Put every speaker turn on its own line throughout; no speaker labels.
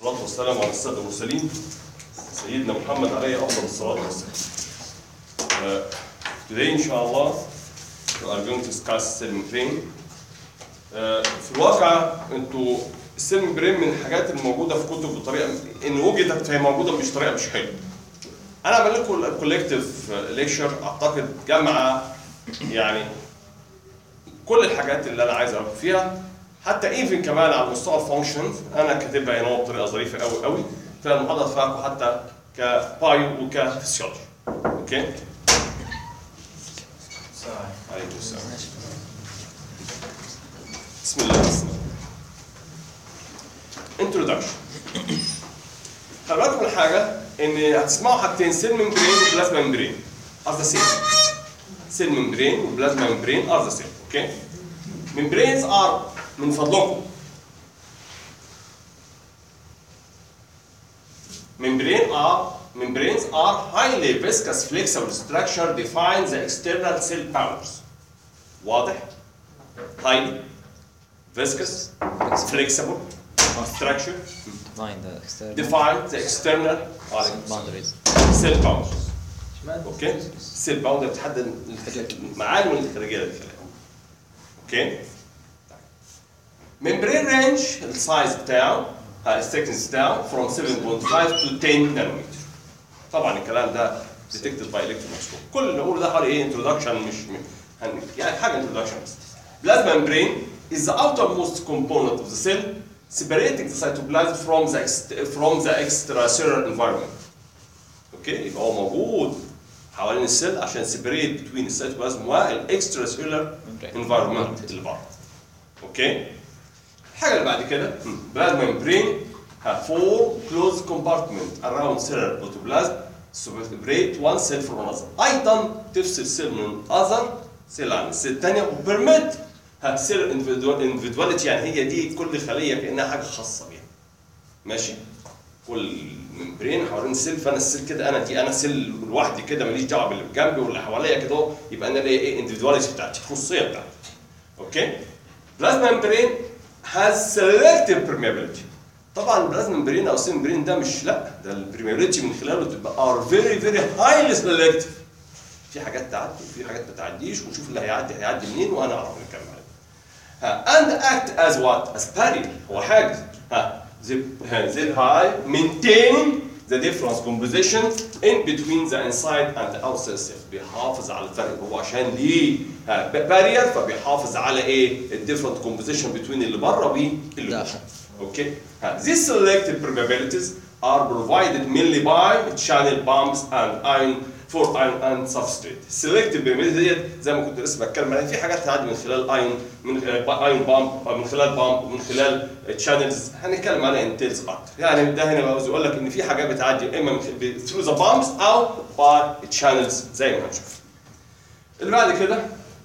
والصلاة والسلام على السادة المرسلين سيدنا محمد عليه أفضل الصلاة والسلام. Uh, today إن شاء الله we are going to discuss cell membrane. Uh, في الواقع انتوا السيل ممبرين من الحاجات الموجودة في كتب بطريقة إن وجدت فهي موجودة مش طريقة مش حلوة. أنا عمل لكم الكوليكتيف ليكشر أعتقد جامعة يعني كل الحاجات اللي أنا عايز أقول فيها حتى ايفن كمان على مستوى الفانكشنز انا كاتبها هنا بطريقه ظريفه قوي قوي فالمحاضره تفاعلكم حتى كبايو وكفسيولوجي اوكي عليكم السلام بسم الله الرحمن الرحيم انتروداكشن خلي بالكم من حاجه ان هتسمعوا حاجتين سيل ممبرين وبلازما ممبرين ار ذا سيم سيل ممبرين وبلازما ممبرين ار ذا سيم اوكي membranes are من فضلكم membrane are membranes are highly viscous flexible structure define the external cell powers واضح highly viscous flexible structure
define the external
define the external
boundaries
cell powers اوكي السيل باوندر بتحدد المعالم الخارجيه للخلايا اوكي membrane range السايز بتاعه الثيكنس بتاعه from 7.5 to 10 نانومتر طبعا الكلام ده detected by electron microscope كل اللي نقوله ده حوالي ايه introduction مش هن- يعني حاجه introduction بس plasma membrane is the outermost component of the cell separating the cytoplasm from the ext- from the extracellular environment اوكي يبقى هو موجود حوالين السيل عشان separate between السيتوبلازم والاكسترا سيلولار environment اللي بره اوكي الحاجه اللي بعد كده plasma membrane have four closed compartment around cellular protoplasm separate one cell from another ايضا تفصل سيل من other سيل عن السيل الثانيه وبرميت سيل individuality يعني هي دي كل خليه كانها حاجه خاصه بيها ماشي كل ممبرين حوالين السيل فانا السيل كده انا دي انا سيل لوحدي كده ماليش دعوه باللي جنبي واللي حواليا كده اهو يبقى انا ليا ايه individuality بتاعتي الخصوصيه بتاعتي اوكي بلازما ممبرين هاز سيلكتيف permeability طبعا البلازما ممبرين او السيل ممبرين ده مش لا ده البرميابيلتي من خلاله تبقى ار فيري فيري هايلي سيلكتيف في حاجات تعدي وفي حاجات ما تعديش ونشوف اللي هيعدي هيعدي منين وانا اعرف نكمل عليه and act as what? As barrier هو حاجز ها they, they high maintain the difference composition in between the inside and the outside cell بيحافظ على الفرق هو عشان ليه ها barrier فبيحافظ على ايه ال different composition between اللي بره واللي جوه
داخل.
اوكي ها these selected permeabilities are provided mainly by channel pumps and iron for iron and substrate selective permeability ديت زي ما كنت لسه بتكلم عليها في حاجات تعدي من خلال ايون من ايون بامب من خلال بامب من خلال تشانلز هنتكلم عليها ان ديتيلز اكتر يعني ده هنا عاوز اقول لك ان في حاجات بتعدي اما من through the pumps او by channels زي ما هنشوف اللي بعد كده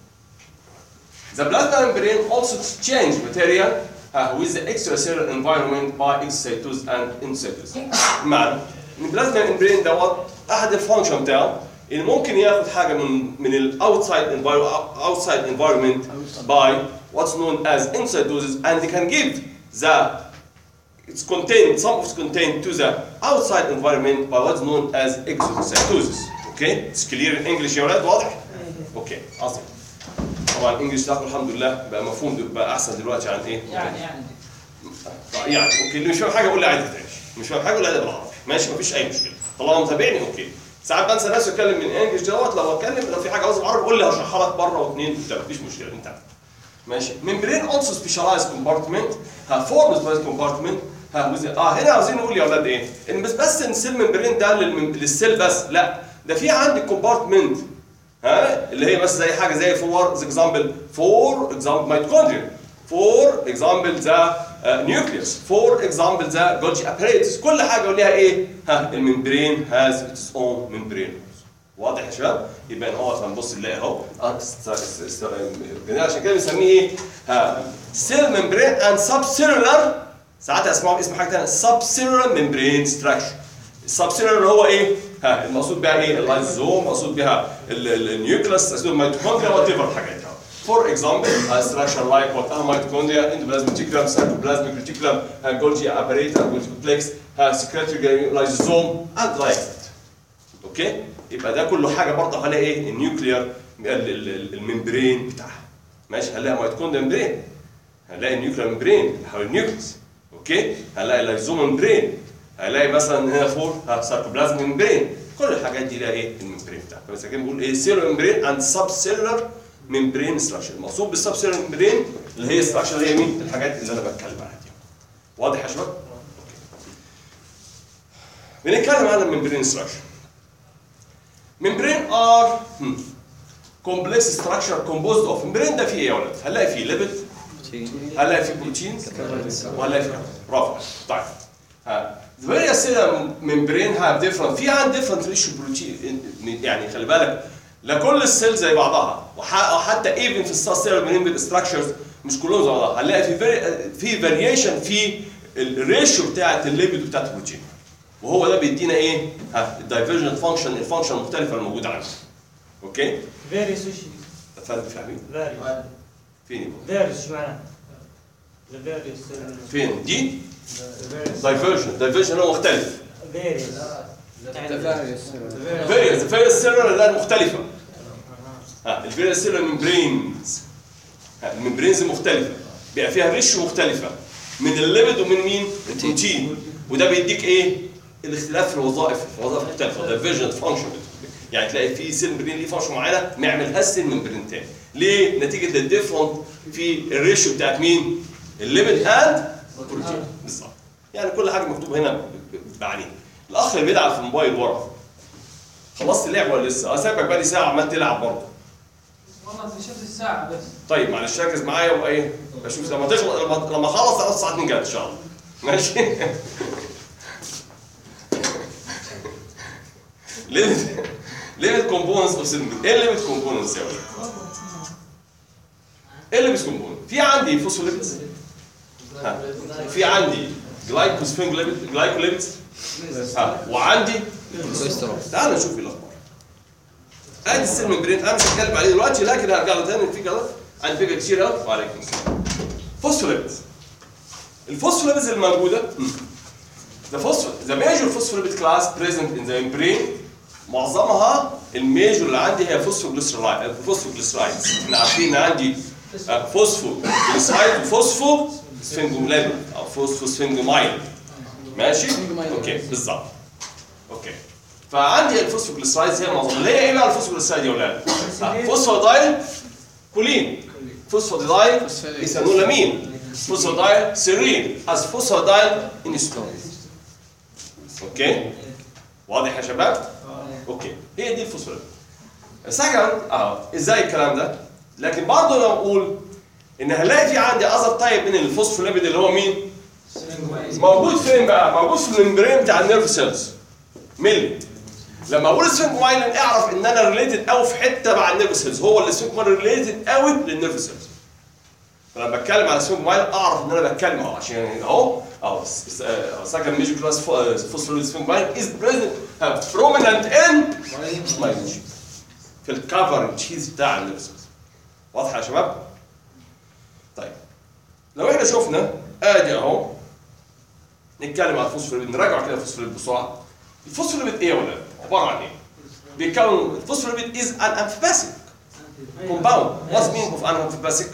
The plasma membrane also exchange material uh, with the extracellular environment by exocytosis and endocytosis. بمعنى ان البلازما membrane دوت احد الفانكشن بتاعه ان ممكن ياخد حاجه من من الاوتسايد outside environment by what's known as endocytosis and they can give the it's contained some of it's contained to the outside environment by what's known as exocytosis. Okay? It's clear in English يا ولاد واضح؟ اوكي عظيم. طبعا الانجليش بتاعكم الحمد لله بقى مفهوم بقى احسن دلوقتي عن ايه؟
يعني يعني
يعني اوكي اللي مش فاهم حاجه قول لي عادي تاني مش فاهم حاجه قول لي عادي بالعربي ماشي مفيش اي مشكله طالما متابعني اوكي ساعات بنسى نفسي اتكلم من انجلش دوت لو اتكلم لو في حاجه عاوز بالعربي قول لي هشرحها لك بره واثنين وبتاع مفيش مشكله انت عارف. ماشي membrane also specialized compartment ها form specialized compartment ها وز- اه هنا عاوزين نقول يا اولاد ايه؟ ان مش بس ان السيل ممبرين ده للمم- للسيل بس لا ده في عندي كومبارتمنت ها اللي هي بس زي حاجه زي فور اكزامبل فور اكزامبل ميتوكوندريا فور اكزامبل ذا نيوكليوس فور اكزامبل ذا جولجي اباريتس كل حاجه وليها ايه؟ ها الممبرين هاز اتس اون ممبرين واضح يا شباب؟ يبقى ان هو هنبص نلاقي اهو آه، است- است- است- عشان كده بنسميه ايه؟ ها سيل ممبرين اند سب سيلولار ساعات اسمعوا باسم حاجه ثانيه سب سيلولار ممبرين ستراكشر السبسيلر اللي هو ايه؟ ها المقصود بها ايه؟ اللايزوم مقصود بها ال- ال- النيوكلس مقصود الميتوكوندريا وات ايفر الحاجات دي For example, a structure like what are mitochondria, endoplasmic reticulum, cytoplasmic reticulum, uh, Golgi apparatus, Golgi complex, uh, secretory lysosome, and like that. اوكي؟ يبقى ده كله حاجه برضه هنلاقي ايه؟ النيوكلير الممبرين بتاعها. ماشي هنلاقي ميتوكوندريا ممبرين. هنلاقي النيوكلير ممبرين حول النيوكليس. اوكي؟ هنلاقي اللايزوم ممبرين. هنلاقي مثلا هنا فوق ساركوبلازم ممبرين. كل الحاجات دي لها ايه؟ الممبرين بتاعها. فبس كده بنقول ايه؟ سيلو ممبرين اند سب سيلولر ممبرين ستراكشر. المقصود بالسب سيلولر ممبرين اللي هي ستراكشر هي مين؟ الحاجات اللي انا بتكلم عنها دي. واضح يا شباب؟ بنتكلم عن الممبرين ستراكشر. ممبرين ار كومبلكس ستراكشر كومبوزد اوف ممبرين ده فيه ايه يا ولد؟ هنلاقي فيه ليبيد هنلاقي فيه بروتين وهنلاقي فيه برافو طيب ها The various cellular membrane have different في عن different ratio بروتين يعني خلي بالك لا كل السيل زي بعضها وح- وحتى even في السيلر ممبرين ستراكشرز مش كلهم زي بعضها هنلاقي في very- في فاريشن في الريشيو بتاعت الليبيد وبتاعت البروتين وهو ده بيدينا ايه؟ ها الدايفرجنت فانكشن الفانكشن المختلفه الموجوده عندنا. اوكي؟
فيري سوشي
فاهم فاهمين؟
فيري
فين يبقى؟
فيري شو معناه؟ فيري
فين؟ دي دايفرجن دايفرجن هو مختلف.
فيري
فيريس فيريس سيلولر ده مختلفه. ها الفيريس سيلولر ممبرينز الممبرينز مختلفه بيبقى فيها ريش مختلفه من الليبيد ومن مين؟ البروتين وده بيديك ايه؟ الاختلاف في الوظائف وظائف مختلفه دايفرجنت فانكشن يعني تلاقي في سيل ممبرين ليه فانكشن معينه ما يعملهاش سيل ممبرين تاني ليه؟ نتيجه الديفرنت في الريشيو بتاعت مين؟ الليبيد اند البروتين بالظبط يعني كل حاجه مكتوبه هنا ب- ب- بعينين الاخ اللي بيلعب في الموبايل ورا خلصت اللعبه ولا لسه؟ اه سايبك بقالي ساعه عمال تلعب برضه
والله اكتشفت الساعة بس
طيب معلش ركز معايا وايه بشوف لما تخلص لما لما اخلص على الساعه 2 جت ان شاء الله ماشي ليميت ليميت كومبوننتس اوف سيلمنت ايه الليميت كومبوننتس يا ولد؟ ايه الليميت كومبوننت؟ في عندي فوسفوليبيدز ها. في عندي جلايكوسفينجوليبيد جلايكوليبيدز ها وعندي
كوليسترول
تعالوا نشوف ايه الاخبار ادي السيل ممبرين انا مش هتكلم عليه دلوقتي لكن هرجع له تاني في كده عن فكره كتير قوي وعليكم السلام فوسفوليبيدز الفوسفوليبيدز الموجوده the phosphol the major phospholipid class present in the membrane معظمها الميجور اللي عندي هي فوسفوجليسرايد فوسفوجليسرايدز احنا عارفين ان عندي فوسفوجليسرايد وفوسفو سفنجوميلين او فوسفوسفنجومايل ماشي اوكي بالظبط اوكي فعندي الفوسفوجليسرايدز هي معظمها اللي هي ايه بقى الفوسفوجليسرايد يا اولاد؟ فوسفودايل كولين فوسفودايل ايثانولامين فوسفودايل سيرين از فوسفودايل انستون اوكي واضح يا شباب اوكي هي دي الفوسفوريد سكند اه ازاي الكلام ده لكن برضه لو اقول ان هنلاقي في عندي اذر تايب من الفوسفوليبيد اللي هو مين موجود فين بقى موجود في الممبرين بتاع النيرف سيلز ملي لما اقول سفنجومايلين اعرف ان انا ريليتد قوي في حته مع النيرف سيلز هو اللي سفنجومايلين ريليتد قوي للنيرف سيلز فلما بتكلم على سفنجومايلين اعرف ان انا بتكلم اهو عشان اهو اهو سكند ميجر كلاس فوسفوليبيد سفنجومايلين از بريزنت بروميننت ان مايلين في الكفر تشيز بتاع النيرف سيلز واضحه يا شباب؟ طيب لو احنا شفنا ادي اهو نتكلم عن الفوسفوليبيد نراجع كده الفوسفوليبيد بسرعه الفوسفوليبيد ايه يا ولاد؟ عباره عن ايه؟ بيتكون الفوسفوليبيد از ان امفيباسيك كومباوند واتس مين اوف ان امفيباسيك؟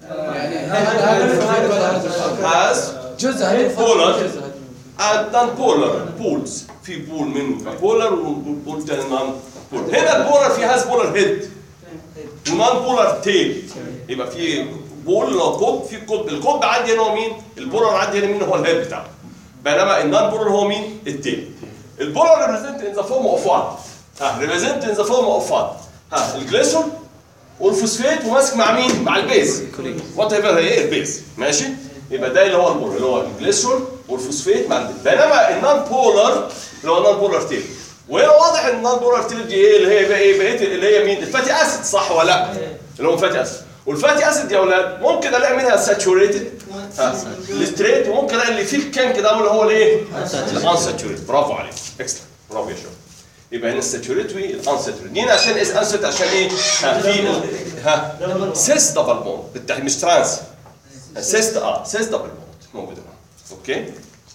has
جزء هذه
polar and non polar pools في بول منه بولر وبول تاني نون بولر هنا البولر في هاز بولر هيد ونون بولر تيل يبقى في بول اللي هو قطب في قطب القطب عندي هنا هو مين؟ البولر عندي هنا مين هو الهيد بتاعه بينما النون بولر هو مين؟ التيل البولر ريبريزنت ان ذا فورم اوف وات؟ ها ريبريزنت ان ذا فورم اوف وات؟ ها الجليسرول والفوسفات وماسك مع مين؟ مع البيز وات ايفر هي ايه البيز ماشي؟ يبقى ده اللي هو البولر اللي هو الجليسرول والفوسفات مع البيز بينما النون بولر اللي هو النون بولر تيل وهنا واضح ان النون بولر تيل دي ايه اللي هي بقى ايه بقيه اللي هي مين؟ الفاتي اسيد صح ولا لا؟ اللي هو فاتي اسيد والفاتي اسيد يا اولاد ممكن الاقي منها ساتوريتد الستريت وممكن الاقي اللي فيه الكام كده اللي هو الايه؟ الانساتوريتد برافو عليك اكسترا برافو يا شباب يبقى هنا الساتوريت والانساتوريت مين عشان اس انساتوريت عشان ايه؟ ها في ال- ها
دبل
سيس دبل بوند بالتحديد مش ترانس سيس اه سيس دبل بوند موجود هنا اوكي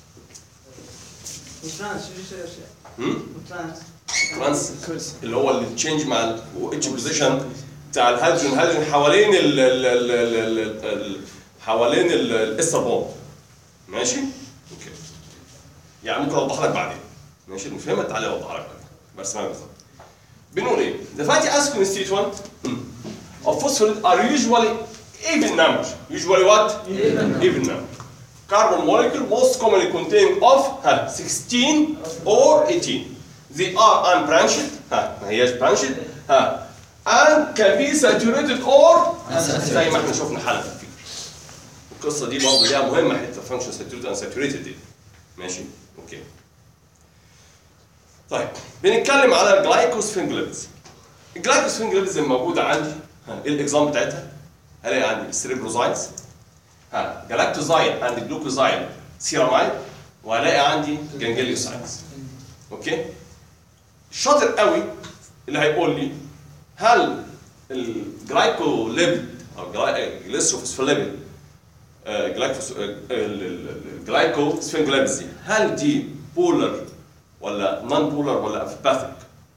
وترانس شو شو شو
هم؟
وترانس
ترانس اللي هو اللي تشينج مع الاتش بوزيشن بتاع الهيدروجين الهيدروجين حوالين ال ال ال ال ال ال حوالين ال- الاستر بوند ماشي؟ اوكي يعني ممكن اوضح لك بعدين ماشي المفهمة تعالى اوضح لك بعدين برسمها بالظبط بنقول ايه؟ The fatty acid constituent hmm, of phosphorus are usually even number. Usually what? Even number. Carbon molecule most commonly containing of ها 16 or 18. They are unbranched ها ما هياش branched ها and can be saturated or زي ما احنا شفنا حلقة فيه. القصة دي برضه ليها مهمة حتة function saturated and saturated دي. ماشي؟ اوكي. طيب بنتكلم على الجلايكوسفنجليبيدز. الجلايكوسفنجليبيدز الموجودة عندي ها ايه الاكزام بتاعتها؟ هلاقي عندي السريبروزايتس ها جلاكتوزايد عندي جلوكوزايد سيرامايد وهلاقي عندي جنجليوسايدز اوكي الشاطر قوي اللي هيقول لي هل الجلايكوليبيد او جليسوفوسفوليبيد الجلايكوسفنجليبيدز دي هل دي بولر ولا نون بولر ولا افباثيك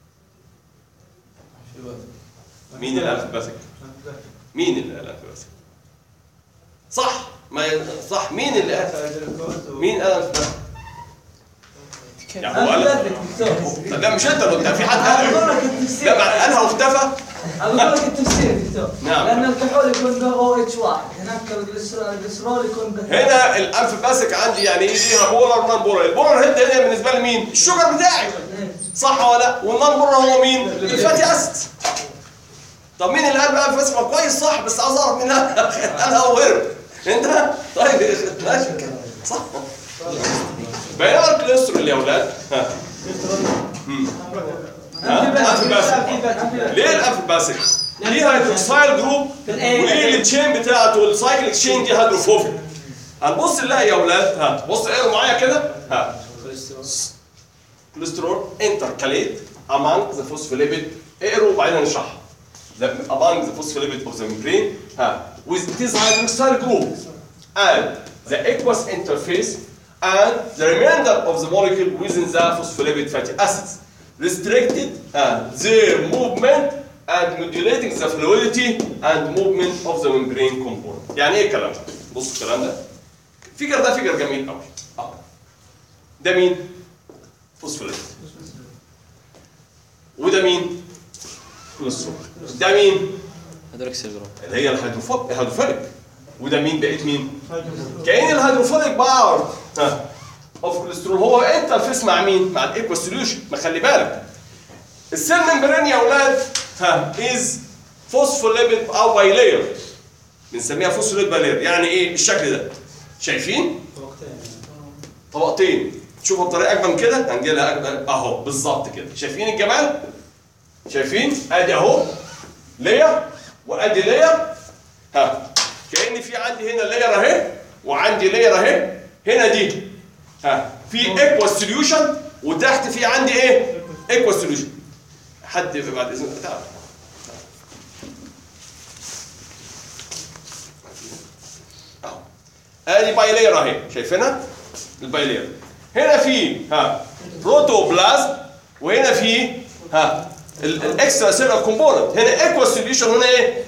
مين الافباثيك مين اللي قال افباثيك صح ما ي- صح مين اللي قال مين قال افباثيك يعني هو قال
دكتور
لا مش انت اللي قلتها في حد
اقول
قال
لك التفسير
لا ما قالها واختفى
اقول لك التفسير دكتور
نعم.
لان الكحول يكون به او اتش واحد هناك الجليسرول الجليسرول يكون به
هنا الالف باسك عندي يعني ايه ليها بولر ونون بولر البولر هيد هنا بالنسبه لي مين الشجر بتاعي صح ولا لا والنون بولر هو مين الفاتي اسيد طب مين اللي قال بقى الف باسك ما كويس صح بس عاوز اعرف مين قالها هو هرب انت طيب ماشي كده. صح بينما الكوليسترول يا اولاد ها مم. ها الف باسك ليه الالف باسك ليه هيدروكسايل جروب وليه التشين بتاعته السايكل تشين دي هيدروفوبيك هنبص نلاقي يا اولاد ها بص اقروا معايا كده ها كوليسترول انتركاليت among the phospholipid اقروا وبعدين نشرحها the, among the phospholipid of the membrane ها with this hydroxyl group and the aqueous interface and the remainder of the molecule within the phospholipid fatty acids restricted uh, their movement and modulating the fluidity and movement of the membrane component يعني ايه الكلام ده بصوا الكلام ده فيجر ده فيجر جميل قوي اهو ده مين فوسفوليبيد وده مين كوليسترول ده مين
هيدروكسيل جروب
اللي هي الهيدروفوب الهيدروفيليك وده مين بقيت مين كأن الهيدروفيليك بار ها اوف كوليسترول هو انترفيس مع مين مع الايكو سوليوشن ما خلي بالك السيل ممبرين يا اولاد ها از فوسفوليبيد او بايلير بنسميها فوسفوليبيد بايلير يعني ايه الشكل ده شايفين طبقتين تشوفوا بطريقه اجمل من كده هنجي لها أجمل. اهو بالظبط كده شايفين الجمال شايفين ادي اهو لير وادي لير ها كان في عندي هنا لير اهي وعندي لير اهي هنا دي ها في ايكوال سوليوشن وتحت في عندي ايه ايكوال سوليوشن حد بعد اذنك تعال اهو ادي باي لير اهي شايفينها الباي لير هنا في ها بروتوبلازم وهنا في ها الاكسترا سيلر كومبوننت هنا ايكوال سوليوشن هنا ايه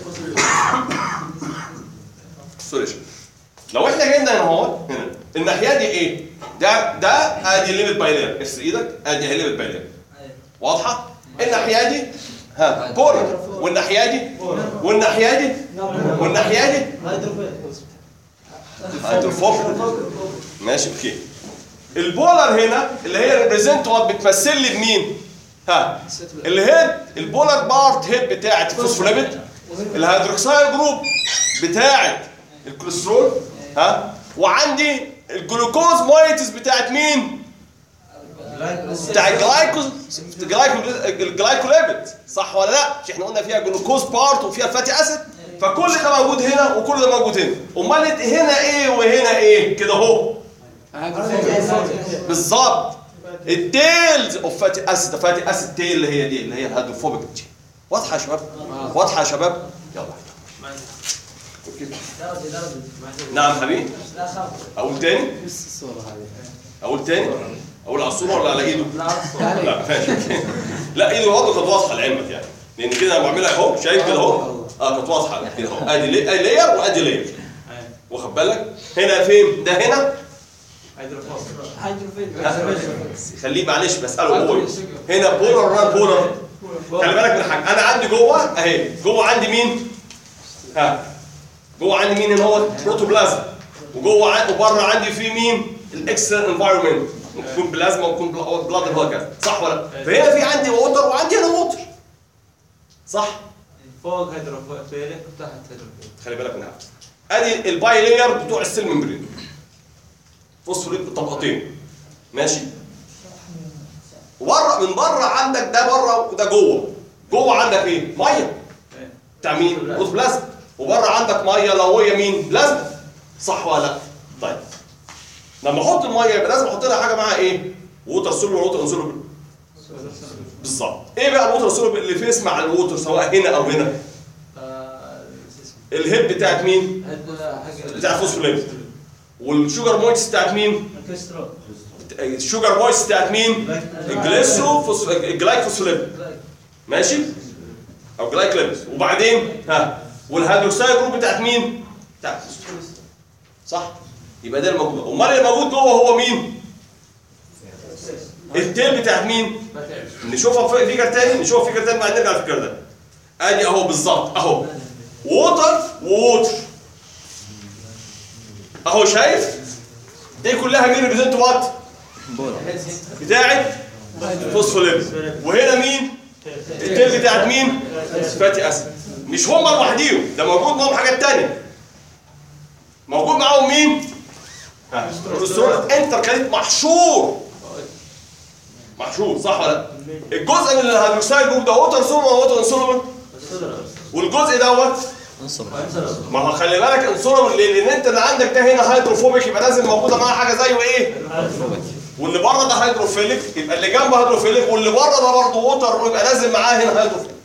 سوليوشن لو احنا جينا هنا اهو هنا الناحيه دي ايه ده ده ادي ليميت بايلير افصل ايدك ادي هي ليميت بايلير واضحه الناحيه دي ها بولر والناحيه دي والناحيه دي والناحيه دي هيدروفوبيك ماشي اوكي البولر هنا اللي هي ريبريزنت بتمثل لي بمين ها الهيد البولر بارت هيد بتاعت الفوسفوليبيد الهيدروكسيل جروب بتاعت الكوليسترول ها وعندي الجلوكوز مايتس بتاعت مين بتاع الجلايكوز الجلايكوليبيد صح ولا لا مش احنا قلنا فيها جلوكوز بارت وفيها فاتي اسيد فكل ده موجود هنا وكل ده موجود هنا امال هنا ايه وهنا ايه كده اهو بالظبط التيلز اوف فاتي اسيد فاتي اسيد تيل اللي هي دي اللي هي الهيدروفوبيك دي واضحه يا شباب واضحه يا شباب يلا أوكي.
درجة درجة
نعم حبيبي
لا خمسة
اقول تاني
بس الصورة هذه
اقول تاني اقول على الصوره ولا على ايده
لا
لا ماشي لا ايده برضه كانت واضحه لعلمك يعني لان كده انا بعملها اهو شايف كده اهو اه كانت واضحه كده اهو ادي لي- ادي لاير وادي لاير واخد بالك هنا فين ده هنا خليه معلش بساله هو هنا بولر ولا بولر خلي بالك من حاجه انا عندي جوه اهي جوه عندي مين ها جوه عندي مين هنا هو بروتوبلازم وجوه ع- وبره عندي في مين الاكسترنال انفايرمنت ممكن يكون بلازما ممكن يكون بلاد وهكذا صح ولا لا؟ فهنا في عندي ووتر وعندي هنا ووتر صح
فوق هيدروفيلك وتحت هيدروفيلك
خلي بالك من حاجه ادي الباي لاير بتوع السيل ممبرين فوسفوريت بطبقتين ماشي وبره من بره عندك ده بره وده جوه جوه عندك ايه ميه بتاع مين بلازما وبره عندك ميه لو هي مين بلازما صح ولا لا طيب لما احط الميه يبقى لازم احط لها حاجه معاها ايه ووتر سولبل ووتر انسولبل بالظبط ايه بقى الووتر سولبل اللي فيس مع الووتر سواء هنا او هنا الهيد بتاعت مين بتاع الفوسفوليبيد والشوجر مويتس بتاعت مين
الكسترول
الشوجر مويتس بتاعت مين الجليسو فوس... الجلايكوفوسفوليبيد ماشي او جلايكليبس وبعدين ها والهيدروكسيد جروب بتاعت مين بتاعت الفوسفوليبيد. صح يبقى ده الموجود امال اللي موجود جوه هو مين التيل بتاعت مين نشوفها في فيجر تاني نشوفها فيجر تاني بعدين نرجع الفيجر ده ادي اهو بالظبط اهو ووتر ووتر اهو شايف دي كلها مين ريبريزنت وات بتاعت فوسفوليبيد وهنا مين التيل بتاعت مين فاتي اسيد مش هم لوحديهم ده موجود معاهم حاجات تانية موجود معاهم مين ها، الكوليسترول انتر كانت محشور محشور صح ولا لا الجزء من الهيدروكسيد جروب ده ووتر سولبل ولا ووتر انسولبل والجزء دوت
انصب
ما هو خلي بالك انسولبل ليه؟ لان انت اللي عندك ده هنا هيدروفوبيك يبقى لازم موجوده معاه حاجه زيه ايه واللي بره ده هيدروفيليك يبقى اللي جنبه هيدروفيليك واللي بره ده برضه ووتر يبقى لازم معاه هنا هيدروفيليك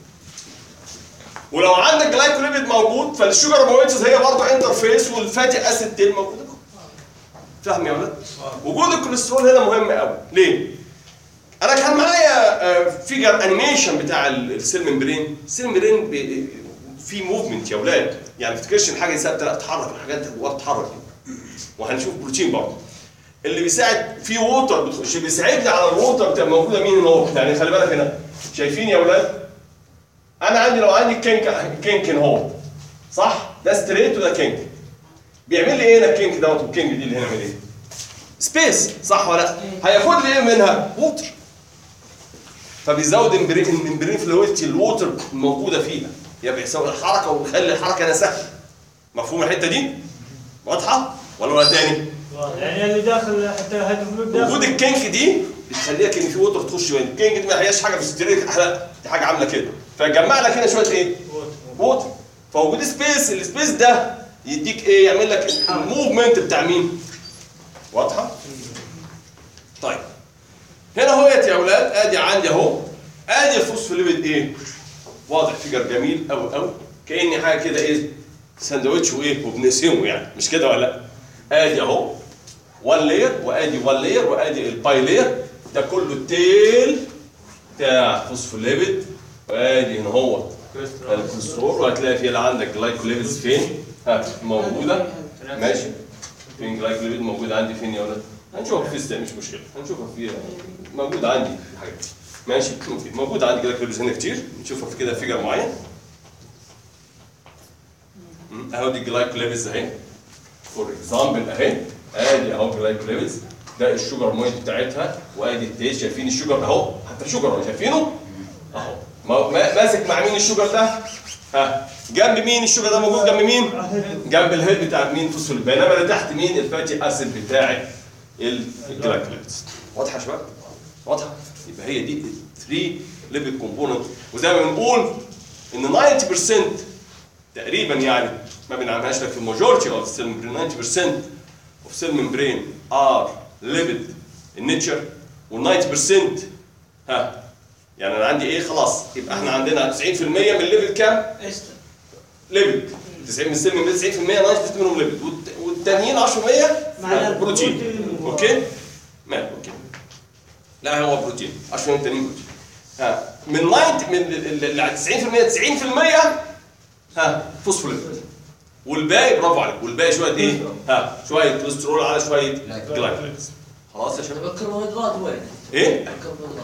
ولو عندك جلايكوليبيد موجود فالشوجر مويتس هي برضه انترفيس والفاتي اسيد تيل موجوده جوه. فاهم يا ولاد؟ وجود الكوليسترول هنا مهم قوي ليه؟ انا كان معايا آه، فيجر انيميشن بتاع ال- السيل ممبرين السيل ممبرين بي- في موفمنت يا اولاد يعني ما تفتكرش ان حاجه ثابته لا تتحرك الحاجات جواها بتتحرك وهنشوف بروتين برضه اللي بيساعد في ووتر بتخش بيساعدني على الووتر بتبقى موجوده مين هنا اهو يعني خلي بالك هنا شايفين يا اولاد انا عندي لو عندي كينك كينك هنا اهو صح ده ستريت وده كينك بيعمل لي ايه هنا الكينك دوت والكينك دي اللي هنا بيعمل ايه سبيس صح ولا لا هياخد لي ايه منها ووتر فبيزود المبرين الممبرين فلويدتي الووتر الموجوده فيها يبقى بيسوي الحركه ويخلي الحركه انا سهله مفهوم الحته دي واضحه ولا ولا تاني
يعني اللي داخل حتى هيدروفيلك داخل
وجود الكينك دي بتخليها كان في ووتر تخش بين الكينك دي ما هياش حاجه بستريك لا دي حاجه عامله كده فيجمع لك هنا شويه ايه ووتر فوجود سبيس السبيس ده يديك ايه يعمل لك الموفمنت بتاع مين واضحه طيب هنا اهوت يا اولاد ادي عندي اهو ادي الفوسفوليبيد ايه واضح فيجر جميل قوي قوي كاني حاجه كده ايه ساندوتش وايه وبنقسمه يعني مش كده ولا لا ادي اهو وان لاير وادي وان لاير وادي الباي لاير ده كله التيل بتاع فوسفوليبيد وادي هنا هو الكوليسترول وهتلاقي فيه اللي عندك جلايكوليبيدز فين ها موجوده ماشي فين جلايكوليبيد موجود عندي فين يا ولد هنشوفها في السته مش مشكله هنشوفها في موجود عندي في حاجات ماشي اوكي موجود عندي جلايكوليبيدز هنا كتير نشوفها في كده فيجر معين مم، اهو دي جلايكوليبيدز اهي فور اكزامبل اهي ادي اهو جلايكوليبيدز ده الشوجر موينت بتاعتها وادي التيست شايفين الشوجر اهو حتى شوجر اهو شايفينه اهو ما- ما- ماسك مع مين الشوجر ده ها جنب مين الشوجر ده موجود جنب مين جنب الهيد بتاع مين فوسفوليد بينما اللي تحت مين الفاتي اسيد بتاع الجلايكوليبيدز واضحه يا شباب واضحه يبقى هي دي 3 ليبيد كومبوننت وزي ما بنقول ان 90% تقريبا يعني ما بنعملهاش لك في الماجورتي اوف سيل 90% of cell membrane are lipid in nature وال 90% ها يعني انا عندي ايه خلاص يبقى احنا عندنا 90% من الليفل كام؟
ايستر
ليبيد 90 من 90% من 90% ناقص منهم ليبيد والت- والتانيين 10%
معناه
بروتين
البروتين.
اوكي؟ مال اوكي لا هو بروتين 10% التانيين بروتين ها من 90 من ال- ال- ال 90% 90% ها فوسفوليبيد والباقي برافو عليك والباقي شويه ايه؟ ها شويه كوليسترول على شويه جلايكوليبيدز خلاص يا
طب
شباب
الكربوهيدرات وين؟
ايه؟
الكربوهيدرات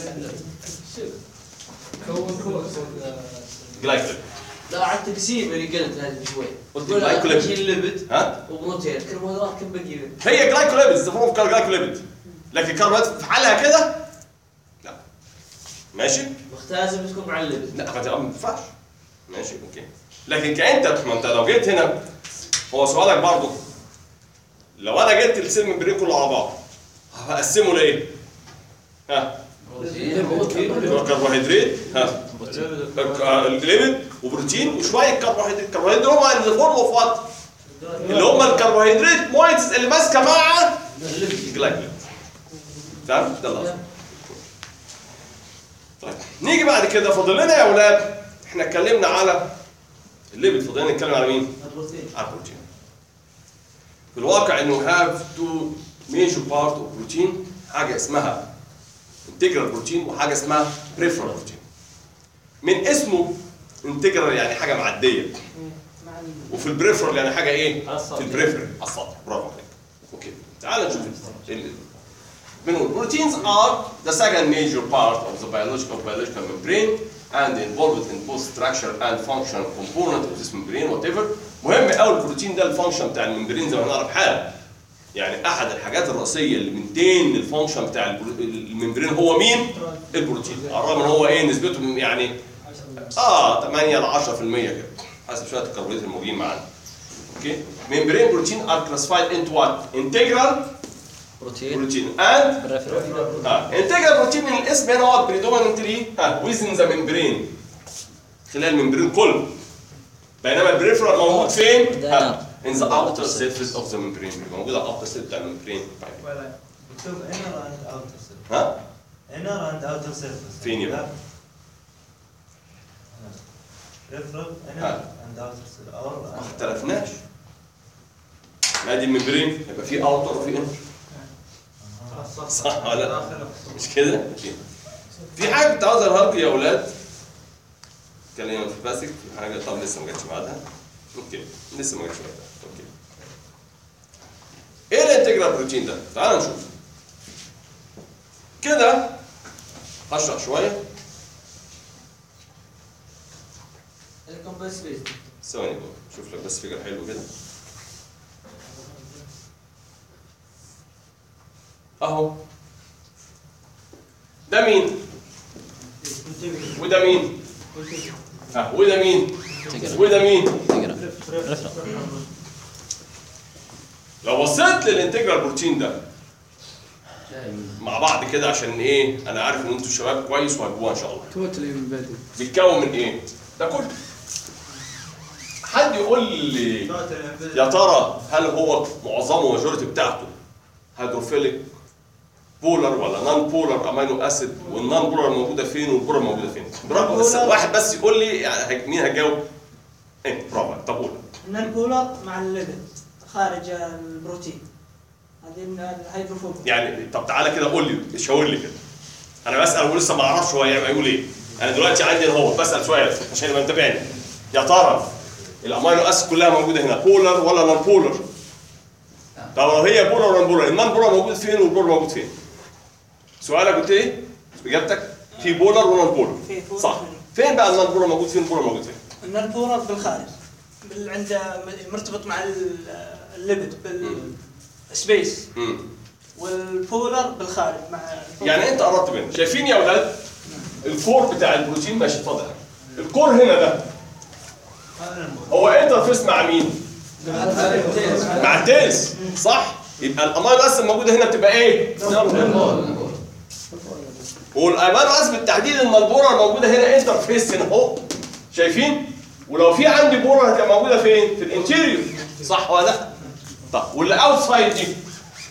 كون كون
جلايكوليبيد
لا عاد تقسيم اللي قلت هذه شوي
قلت
تقول
الجلايكوليبيد.
شيء الليبت
ها؟
وبروتين الكربوهيدرات كم بقي منه؟
هي جلايكوليبيدز ذا فورم اوف جلايكوليبيد لكن الكربوهيدرات في حالها كده لا ماشي؟
مختازل بتكون مع الليبت
لا ما ما ينفعش ماشي اوكي لكن كانت ما انت لو جيت هنا هو سؤالك برضه لو انا جبت السيل ممبرين كله على بعض هقسمه لايه؟ ها كربوهيدرات ها آه، الليبيد وبروتين وشويه كربوهيدرات الكربوهيدرات هم اللي فورم اوف وات اللي هم الكربوهيدرات مويتس اللي ماسكه مع الجلايكوليبيد تمام ده اللي قصدي. طيب نيجي بعد كده فاضل لنا يا اولاد احنا اتكلمنا على الليبيد فاضل لنا نتكلم على مين؟
البروتين
على البروتين في الواقع انه هاف تو ميجر بارت اوف بروتين حاجه اسمها انتجرال بروتين وحاجه اسمها بريفرال بروتين من اسمه انتجرال يعني حاجه معديه
مع ال-
وفي البريفرال يعني حاجه ايه؟
على السطح.
في البريفرال على السطح برافو عليك اوكي تعال نشوف ال- بنقول proteins are the second major part of the biological biological membrane and involved in both structure and function component of this membrane whatever مهم قوي البروتين ده الفانكشن بتاع الممبرين زي ما نعرف حالا يعني احد الحاجات الرئيسيه اللي بنتين الفانكشن بتاع البرو- الممبرين هو مين؟ البروتين على الرغم ان هو ايه نسبته يعني اه 8 ل 10% كده حسب شويه الكربوهيدرات الموجودين معانا اوكي membrane protein are classified into what integral
بروتين
protein and
بريفرال
ها integral protein من الاسم هنا هو predominantly ها within the membrane خلال الممبرين كله بينما البريفرال موجود فين؟ ها in the outer surface of the membrane موجود على outer surface بتاع الممبرين
مكتوب inner and outer surface
ها
inner and outer surface
فين يبقى؟
لا. Peripheral, inner
ها.
and outer surface or
ما اختلفناش ما دي الممبرين يبقى في اوتر وفي انتر صح ولا لا؟ مش كده؟ أوكي. في حاجه كنت عاوز اقولها لكم يا اولاد كلمه في باسك في حاجه طب لسه ما جاتش بعدها اوكي لسه ما جاتش بعدها اوكي ايه الانتجرال بروتين ده؟ تعال نشوف كده هشرح شويه
الكومبلكس بيز
ثواني بقى شوف لك بس فكره حلو كده اهو ده مين وده مين ها وده مين وده مين لو بصيت للانتجرال بروتين ده مع بعض كده عشان ايه انا عارف ان انتوا شباب كويس وهتجوها ان شاء الله
توتالي امبيدد
بيتكون من ايه ده كله حد يقول لي يا ترى هل هو معظمه الماجوريتي بتاعته هيدروفيليك بولر ولا نون بولر امينو اسيد والنون بولر موجوده فين والبولر موجوده فين برافو بس
بولر.
واحد بس يقول لي يعني هج- مين هجاوب انت برافو عليك. طب قول
النانبولر مع الليبيد خارج البروتين هذه الهيدروفوبيا
يعني طب تعالى كده قول لي شاور لي كده انا بسال ولسه ما اعرفش هو هيقول ايه انا دلوقتي عندي هو بسال سؤال عشان يبقى متابعني يا ترى الامينو اسيد كلها موجوده هنا بولر ولا نون بولر طب لو هي بولر ولا بولر النون بولر موجود فين والبولر موجود فين سؤالك قلت ايه اجابتك في بولر ونون بولر
في بولر.
صح فين بقى النون بولر موجود فين والبولر موجود فين
النانبولر بالخارج بال- عند مرتبط مع ال- الليبيد بالسبيس
مم.
والبولر بالخارج مع البولر.
يعني انت قربت منه شايفين يا اولاد الكور بتاع البروتين ماشي اتفضل الكور هنا ده هو انترفيس مع مين؟ مع التيلز صح؟ يبقى الامينو اسيد موجوده هنا بتبقى ايه؟ والامينو اسيد بالتحديد النالبورا موجوده هنا انترفيس هنا اهو شايفين؟ ولو في عندي بورا هتبقى موجوده فين؟ في الانتيريور صح ولا لا؟ طب واللي اوتسايد دي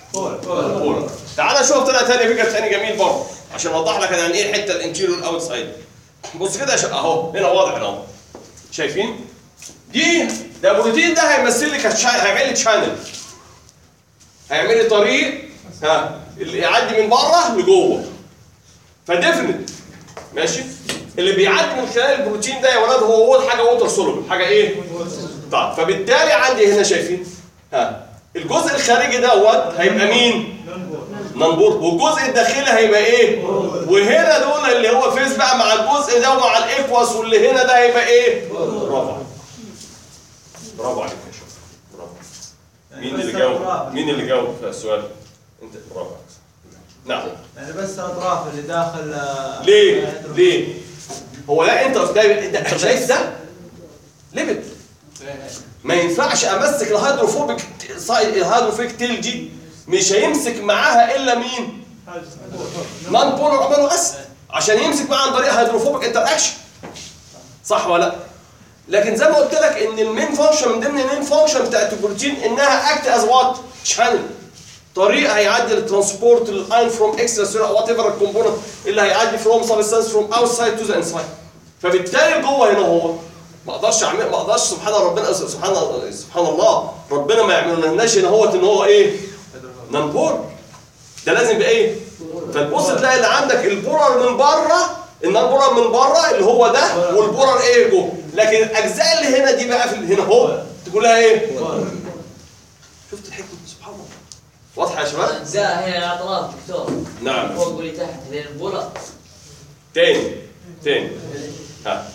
بولر تعال نشوف طريقه ثانيه فكره ثاني جميل برضه عشان اوضح لك يعني ايه الحته الانتيريور والاوت سايد بص كده يا شباب اهو هنا واضح هنا اهو شايفين دي ده بروتين ده هيمثل لي كشا- هيعمل لي شانل هيعمل لي طريق ها اللي يعدي من بره لجوه فديفنت ماشي اللي بيعدي من خلال البروتين ده يا ولاد هو هو حاجه ووتر سولوبل حاجه ايه طيب فبالتالي عندي هنا شايفين ها الجزء الخارجي دوت هيبقى مين نمبور والجزء الداخلي هيبقى ايه وهنا دول اللي هو فيز بقى مع الجزء ده ومع الايكواس واللي هنا ده هيبقى ايه برافو عليك. برافو عليك يا شباب برافو مين اللي جاوب مين اللي جاوب في السؤال انت برافو عليك نعم
يعني بس الاطراف اللي داخل آه،
ليه ليه هو لا انت ده انت شايف ده ليبت ما ينفعش امسك الهيدروفوبيك الهيدروفوبيك تيل دي مش هيمسك معاها الا مين نون بولر امينو اسيد عشان يمسك معاها عن طريق هيدروفوبيك انتر اكشن صح ولا لا لكن زي ما قلت لك ان المين فانكشن من ضمن المين فانكشن بتاعت البروتين انها اكت از وات شانل طريق هيعدي الترانسبورت للاين فروم اكسترا سيلولار وات ايفر الكومبوننت اللي هيعدي فروم سبستانس فروم اوتسايد تو ذا انسايد فبالتالي جوه هنا هو ما اقدرش اعمل ما اقدرش سبحان ربنا سبحان سبحان الله ربنا ما يعملناش هنا هو ان هو ايه نمبور ده لازم يبقى ايه فتبص تلاقي اللي عندك البورر من بره النمبورر من بره اللي هو ده والبورر ايه جوه لكن الاجزاء اللي هنا دي بقى في هنا اهو كلها ايه شفت الحكمه سبحان الله واضحه يا شباب
اجزاء هي الاطراف دكتور
نعم
فوق واللي تحت لين البولا
تاني تاني ها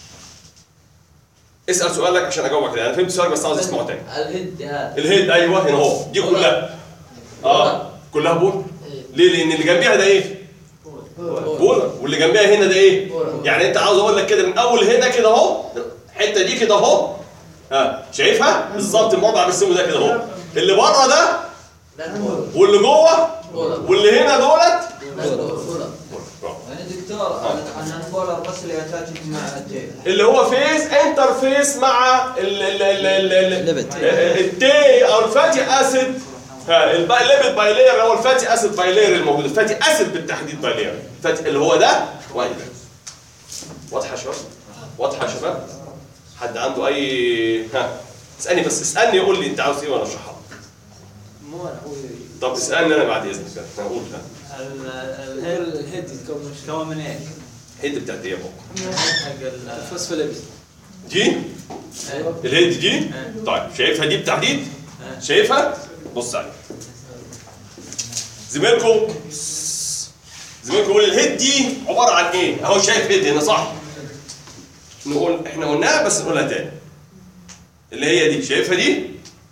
اسال سؤالك عشان اجاوبك عليه. انا فهمت سؤالك بس عاوز اسمعه تاني
الهد هذا
الهيد ايوه هنا اهو دي كلها اه كلها بول ليه لان اللي جنبيها ده ايه بول واللي جنبيها هنا ده ايه
بول.
يعني انت عاوز اقول لك كده من اول هنا كده اهو الحته دي كده اهو ها شايفها بالظبط المربع بالسم ده كده اهو اللي بره ده
لا بولا
واللي جوه
بولا
واللي هنا دولت
بولا
يعني دكتور الانبولر بس اللي اتاتش مع التيل
اللي هو فيس انترفيس مع ال ال ال ال ال
ليبت.
التي او الفاتي اسيد ها الليبت بايلير هو الفاتي اسيد بايلير الموجود الفاتي اسيد بالتحديد بايلير فاتي اللي هو ده وايد واضحه يا شباب واضحه يا شباب حد عنده اي ها اسالني بس اسالني قول لي انت عاوز ايه وانا اشرحها لك.
مو انا هو
طب اسالني انا بعد اذنك انا اقول ها
ال- الهيد
الهيد يتكون
يتكون من ايش؟
الهيد بتاعت ايه يا بابا
حق ال-
فوسفوليبيد
دي
إيه.
الهيد دي طيب شايفها دي بالتحديد شايفها بص عليها زميلكم زميلكم يقول الهيد دي عباره عن ايه اهو شايف هيد هنا صح نقول احنا قلناها بس نقولها تاني اللي هي دي شايفها دي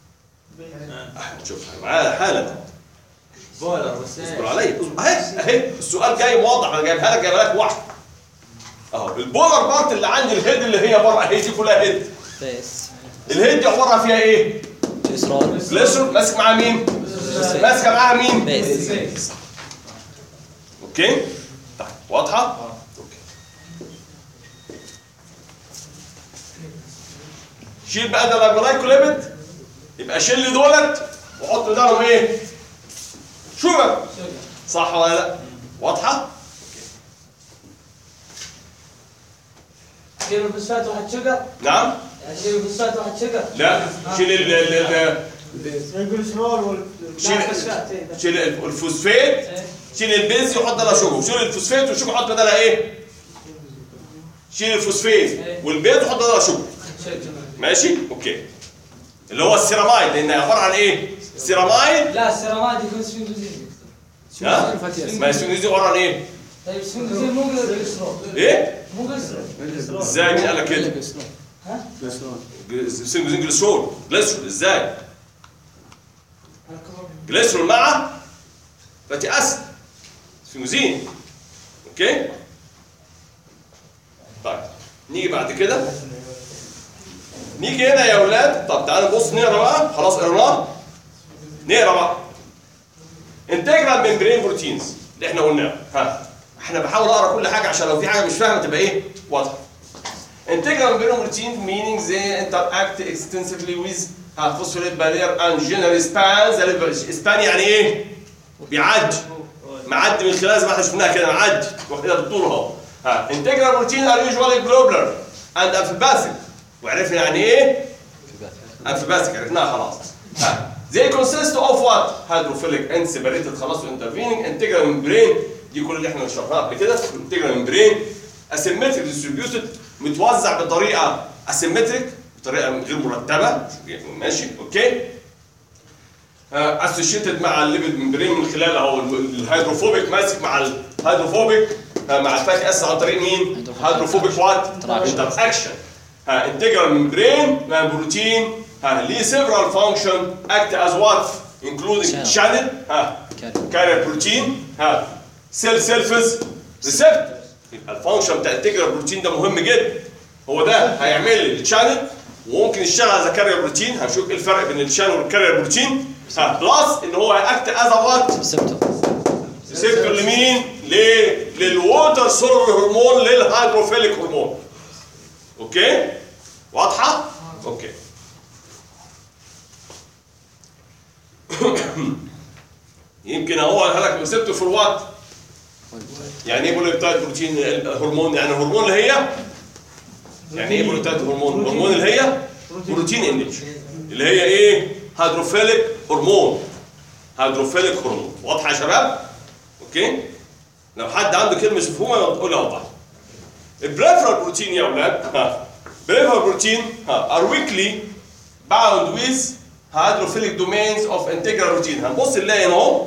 شوفها معاها حالا
بولر بس
اصبر
ايش؟
عليا اصبر. اهي اهي السؤال جاي موضح انا جايبها لك جايبها لك واحد اهو البولر بارت اللي عندي الهيد اللي هي بره اهي دي كلها هيد
فيس
الهيد دي عباره فيها ايه؟
جسران
جليسرول ماسك معاها مين؟ ماسكه معاها مين؟
بيس
اوكي؟ طيب واضحه؟ اوكي شيل بقى ده الجلايكوليبيد يبقى شيل لي دولت وحط بدالهم ايه؟ شوجر صح ولا لا؟ واضحه؟
شيل الفوسفات واحد شجر
نعم؟
يعني شيل الفوسفات واحد شجر
لا شيل ال ال ال
الجليسرول وال
شيل
فوسفات إيه ده؟
شيل الفوسفات شيل البنز وحط بدلها شوجر شيل الفوسفات والشوجر حط بدلها ايه؟ شيل الفوسفات والبيض وحط بدلها شوجر
شجر
ماشي اوكي اللي هو السيرامايد لان عباره عن ايه سيرامايد
لا السيرامايد يكون سفنجوزين
ها ما اسمه دي عباره عن ايه
طيب سفنجوزين مو جليسرول
ايه
مو جليسرول
ازاي مين قال لك كده
ها؟
سينجوزين جليسرول جليسرول ازاي جليسرول مع فاتي اسيد سفنجوزين اوكي طيب نيجي بعد كده نيجي هنا يا اولاد طب تعالوا نبص نقرا بقى خلاص قريناه نقرا بقى انتجرال ممبرين بروتينز اللي احنا قلناه ها احنا بحاول اقرا كل حاجه عشان لو في حاجه مش فاهمه تبقى ايه واضحه integral membrane protein meaning they interact extensively with ها فوسفوليت بارير اند جنرال سبان سبان يعني ايه؟ بيعدي معدي من خلال زي ما احنا شفناها كده معدي واخدها بالطول اهو ها انتجرال بروتين ار يوجوالي جلوبلر اند امفيباثيك وعرفنا يعني ايه؟ امفيباثيك عرفناها خلاص ها زي كونسيست اوف وات هيدروفيليك اند سيبريتد خلاص انترفيننج انتجرال ممبرين دي كل اللي احنا شرحناها قبل كده انتجرال ممبرين اسيمتريك ديستريبيوتد متوزع بطريقه اسيمتريك بطريقه غير مرتبه ماشي اوكي اسوشيتد مع الليبيد ممبرين من خلال اهو الهيدروفوبيك ماسك مع الهيدروفوبيك آه، مع الفاتي اسيد عن طريق مين؟ هيدروفوبيك وات؟ انتر اكشن انتجرال ممبرين بروتين ليه several function act as what including
Channel.
channel ها
Carrier.
carrier بروتين ها سيل سيلفز ريسبتور يبقى الفانكشن بتاع الانتجرال بروتين ده مهم جدا هو ده هيعمل لي الشانل وممكن يشتغل از كارير بروتين هنشوف ايه الفرق بين الشانل والكارير بروتين ها بلس ان هو هيأكت از وات
ريسبتور
ريسبتور لمين؟ ليه؟ للووتر سولر هرمون للهيدروفيليك هرمون اوكي؟ واضحة؟ اوكي يمكن هو قالها لك ريسبتور فور وات؟ يعني ايه بوليبتايد بروتين الهرمون يعني الهرمون اللي هي يعني ايه بوليبتايد هرمون؟ الهرمون اللي هي بروتين انرجي اللي هي ايه؟ هيدروفيليك هرمون هيدروفيليك هرمون واضحه يا شباب؟ اوكي؟ لو حد عنده كلمه مش مفهومه قولها اوضح البريفرال بروتين يا اولاد ها بريفرال بروتين ها are weakly bound with hydrophilic domains of integral protein هنبص نلاقي هنا اهو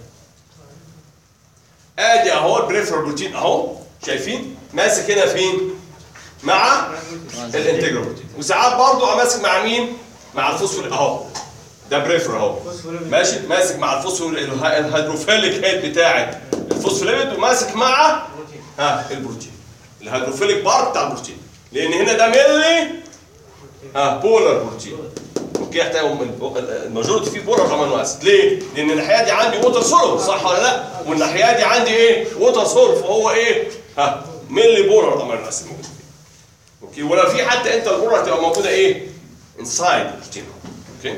ادي اهو البريفرال بروتين اهو شايفين ماسك هنا فين مع الانتجرال بروتين وساعات برضه ماسك مع مين مع الفوسفور اهو ده بريفر اهو ماشي ماسك مع الفوسفور اله- الهيدروفيليك هيد بتاعت الفوسفوليبيد وماسك مع ها البروتين الهيدروفيليك بارت بتاع البروتين لان هنا ده ميلي ها بولر بروتين اوكي احتاج الماجورتي فيه بولر امينو اسيد ليه؟ لان الناحيه دي عندي ووتر سولف صح ولا لا؟ والناحيه دي عندي ايه؟ ووتر سولف فهو ايه؟ ها ميلي بولر امينو اسيد موجود فيه اوكي ولو في حتى انت البولر هتبقى موجوده ايه؟ انسايد البروتين اوكي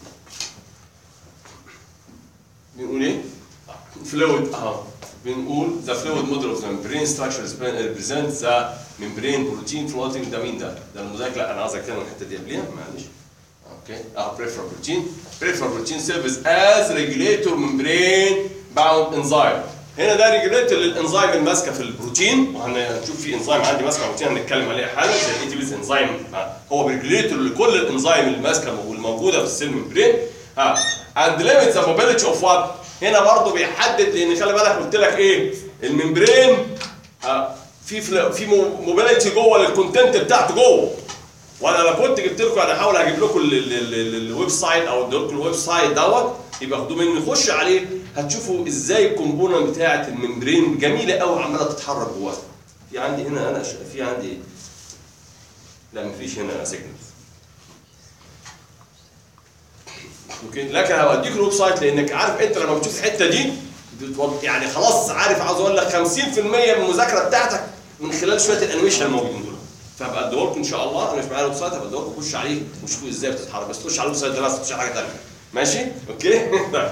بنقول ايه؟ فلويد اهو بنقول the fluid model of the membrane structure represents the membrane protein floating ده مين ده؟ ده المذاكره لا انا عايز اتكلم عن الحته دي قبليها معلش اوكي اه peripheral protein peripheral protein serves as regulator membrane bound enzyme هنا ده ريجوليتور للانزيم الماسكه في البروتين وهنشوف في انزيم عندي ماسكه بروتين هنتكلم عليه حالا زي الاي تي بيز انزيم هو ريجوليتور لكل الانزيم اللي ماسكه والموجوده في السيل ممبرين ها اند ليميت ذا موبيليتي اوف وات هنا برضه بيحدد لان خلي بالك قلت لك ايه الممبرين ها في فل- في موبيليتي جوه للكونتنت بتاعته جوه وانا لو كنت جبت لكم انا هحاول اجيب لكم ال- ال- ال- ال- الويب سايت او ادي لكم الويب سايت دوت يبقى خدوه مني خش عليه هتشوفوا ازاي الكومبوننت بتاعه الممبرين جميله قوي عماله تتحرك جواها في عندي هنا انا ش- في عندي ايه؟ لا مفيش هنا سيجنال اوكي لكن هوديك الويب سايت لانك عارف انت لما بتشوف الحته دي بتوض- يعني خلاص عارف عاوز اقول لك 50% من المذاكره بتاعتك من خلال شويه الانيميشن الموجودين دول فهبقى اديه لكم ان شاء الله انا مش معايا الويب سايت هبقى اديه لكم خش عليه وشوفوا ازاي بتتحرك بس تخش على الويب سايت ده بس مش حاجه ثانيه ماشي اوكي طيب.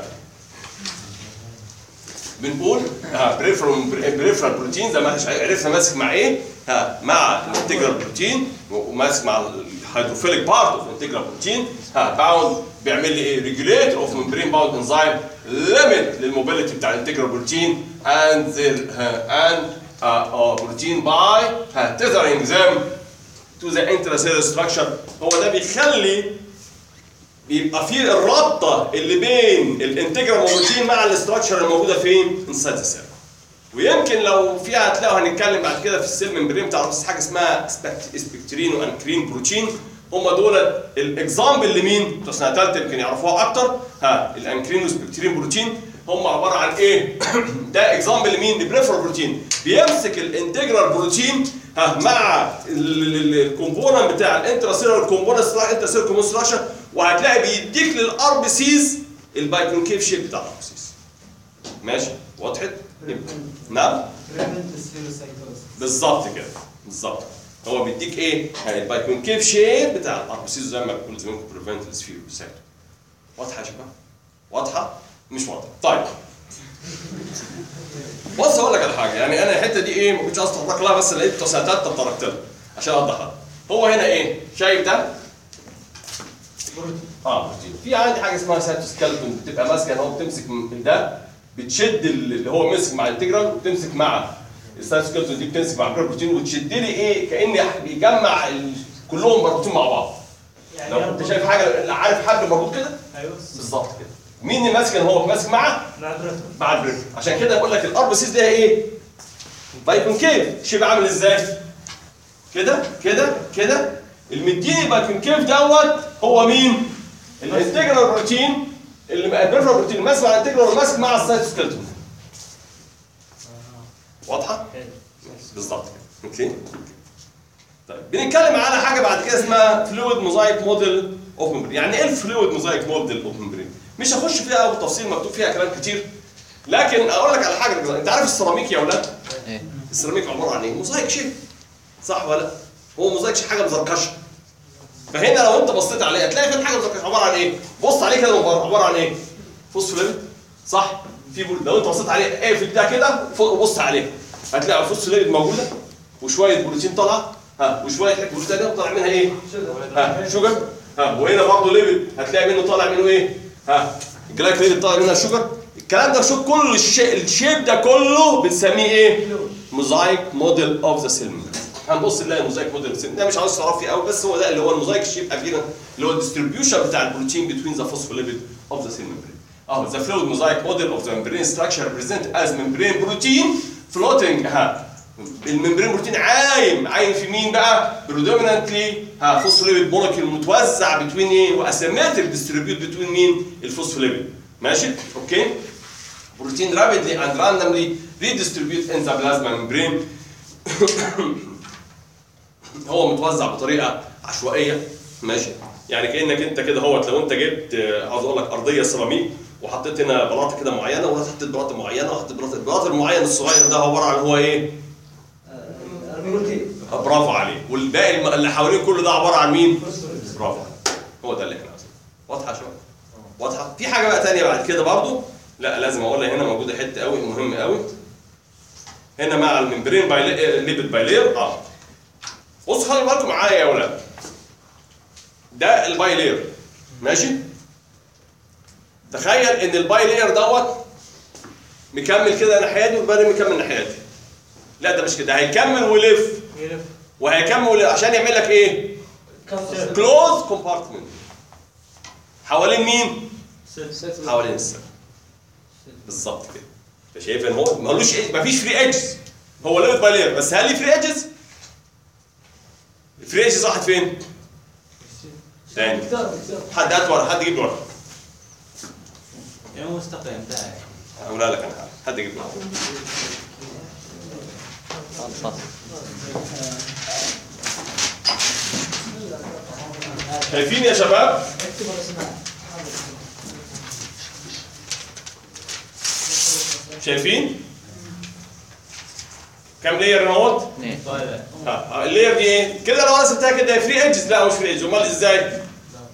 بنقول ها بريفرال بريفرال بروتين زي ما احنا عرفنا ماسك مع ايه؟ ها مع الانتجرال بروتين وماسك مع الهيدروفيليك بارت اوف الانتجرال بروتين ها باوند بيعمل لي ايه؟ ريجوليتور اوف ممبرين باوند انزيم ليميت للموبيليتي بتاع الانتجرال بروتين اند اند بروتين باي تethering them to the intracellular structure هو ده بيخلي بيبقى في الرابطه اللي بين الانتجرال بروتين مع الاستراكشر الموجوده فين؟ انسايد السيل. ويمكن لو فيها هتلاقوا هنتكلم بعد كده في السيل ممبرين بتاع بس حاجه اسمها سبكت- سبكترين وانكرين بروتين هم دول الاكزامبل لمين؟ بتوع سنه ثالثه يمكن يعرفوها اكتر ها الانكرين والسبكترين بروتين هم عباره عن ايه؟ ده اكزامبل لمين؟ لبريفر بروتين بيمسك الانتجرال بروتين ها مع الكومبوننت بتاع الانتراسيلر كومبوننت انتراسيلر كومبوننت ستراكشر وهتلاقي بيديك للار بي سيز البايكونكيف شيب بتاع الار بي سيز ماشي وضحت؟ يبقى- نعم
بريفنت السيروسايتوز
بالظبط كده بالظبط هو بيديك ايه؟ هيبقى يكون كيف شيب بتاع الاربسيس زي ما بقول زي ما بريفنت السفير ساكت واضحه يا شباب؟ واضحه؟ مش واضحه طيب بص اقول لك على حاجه يعني انا الحته دي ايه ما كنتش عايز اتطرق لها بس لقيت تساؤلات تطرقت لها عشان اوضحها هو هنا ايه؟ شايف ده؟ اه بروتين. في عندي حاجه اسمها سايتوسكالتون بتبقى ماسكه هو بتمسك من ده بتشد اللي هو مسك مع الانتجرال وبتمسك مع السايتوسكالتون دي بتمسك مع البروتين وتشد لي ايه كاني بيجمع ال- كلهم مربوطين مع بعض لو انت شايف حاجه عارف حبل مربوط كده
ايوه
بالظبط كده مين اللي ماسك هو ماسك مع
مع بريتو
مع البريف عشان كده بقول لك الار بي سيز ده ايه بايكون كيف شبه عامل ازاي كده كده كده المديني بايكون كيف دوت هو مين الانتجرال بروتين اللي البريفرال بروتين ماسك مع الانتجرال وماسك مع السايتوسكلتون واضحه بالظبط كده اوكي طيب بنتكلم على حاجه بعد كده اسمها فلويد موزايك موديل اوف ممبرين يعني ايه الفلويد موزايك موديل اوف ممبرين مش هخش فيها قوي بالتفصيل مكتوب فيها كلام كتير لكن اقول لك على حاجه انت عارف السيراميك يا اولاد
ايه
السيراميك عباره عن ايه موزايك شيب صح ولا لا هو موزايك شيب حاجه مزركشه فهنا لو انت بصيت عليه هتلاقي في حاجه مزركشه عباره عن ايه بص عليه كده من بره عباره عن ايه فوسفوليبيد صح في بول لو انت بصيت عليه ايه في ده كده فوق بص عليه هتلاقي الفوسفوليبيد موجوده وشويه بروتين طالعه ها وشويه حته بروتين تانيه طالع منها ايه ها شوجر ها وهنا برضه ليبيد هتلاقي منه طالع منه ايه ها الجلايكوليد طالع منها شوجر الكلام ده شوف كل الشيء الشيب ده كله بنسميه ايه موزايك موديل اوف ذا سيل هنبص نلاقي الموزايك موديل سيل ده مش عاوز تعرف فيه قوي بس هو ده اللي هو الموزايك شيب اخيرا اللي هو الديستريبيوشن بتاع البروتين بتوين ذا فوسفوليبيد اوف ذا سيل ممبرين اهو ذا فلويد موزايك موديل اوف ذا ممبرين ستراكشر بريزنت از ممبرين بروتين فلوتنج ها الممبرين بروتين عايم عايم في مين بقى؟ بريدومينانتلي ها فوسفوليبيد مولكيول متوزع بتوين ايه؟ واسيمتريك ديستريبيوت بتوين مين؟ الفوسفوليبيد ماشي؟ اوكي؟ بروتين rapidly and randomly redistribute in the plasma membrane هو متوزع بطريقه عشوائيه ماشي يعني كانك انت كده هوت لو انت جبت آه، عاوز اقول لك ارضيه سيراميك وحطيت هنا بلاطه كده معينه وحطيت بلاطه معينه وحطيت بلاطه البلاطه المعين الصغير ده عباره عن هو ايه؟
البروتين
برافو عليه والباقي الم- اللي حواليه كله ده عباره عن مين؟ برافو عليك. هو ده اللي احنا عايزينه واضحه يا شباب؟ واضحه؟ في حاجه بقى ثانيه بعد كده برضو لا لازم اقولها هنا موجوده حته قوي مهم قوي هنا مع الممبرين باي ليبيد بايلير اه بصوا خلي بالكم معايا يا اولاد ده البايلير ماشي تخيل ان البايلير دوت مكمل كده ناحيتي والباقي مكمل ناحيتي لا ده مش كده هيكمل ويلف
يلف
وهيكمل عشان يعمل لك ايه كلوز كومبارتمنت حوالين مين
ست
حوالين السر بالظبط كده انت شايف ان هو ملوش ايه مفيش فري ايدجز هو ليميت باي لير بس هل ليه فري ايدجز الفري ايدجز راحت فين تاني
دكتور دكتور
حد هات ورقه حد يجيب لي ورقه
يا مستقيم تعال
اقولها لك انا حد يجيب لي ورقه
خلاص
شايفين يا شباب
اكتب الاسماء
شايفين كام لير اهوت
اثنين
طيب
ها اللير دي ايه كده لو انا سبتها كده فري ايدجز لا مش فري ايدجز امال ازاي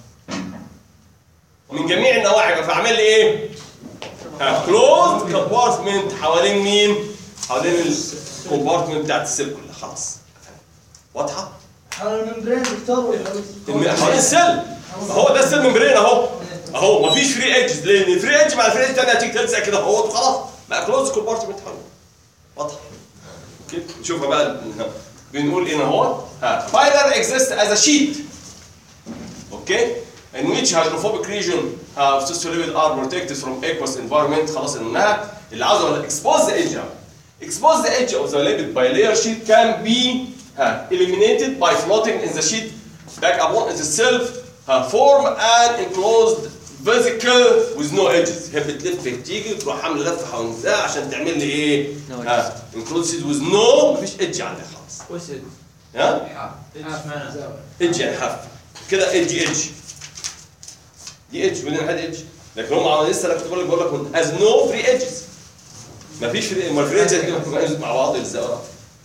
من جميع النواحي فاعمل لي ايه ها كلوز كومبارتمنت حوالين مين حوالين الكومبارتمنت بتاعت السيل كلها خلاص واضحه
على الممبرين دكتور ولا
الم- حوالين السيل هو ده السيل ممبرين اهو اهو مفيش فري ايدجز لان الفري ايدج مع الفري ايدج الثانيه هتيجي تلزق كده اهو وخلاص بقى كلوز كومبارتمنت حوالين واضح اوكي نشوفها بقى بنقول ايه اهو ها spider exists as a sheet اوكي in which hydrophobic region have phospholipid are protected from aqueous environment خلاص انها اللي عاوز اقول expose the edge expose the edge of the lipid bilayer sheet can be ها eliminated by floating in the sheet back upon itself ها form an enclosed vesicle with no edges هي بتلف تيجي تروح عامله لفه حوالين ده عشان تعمل لي ايه؟
No
ها enclosed with no مفيش edge عندها خالص
وش
ها؟
ايش معنى؟
ايدج يعني حف كده ايدج ايدج دي ايدج بدون حد ايدج لكن هم عملوا لسه انا كنت بقول لك بقول لك از نو فري ايدجز مفيش فري ما الفري ايدجز دي مع بعض ازاي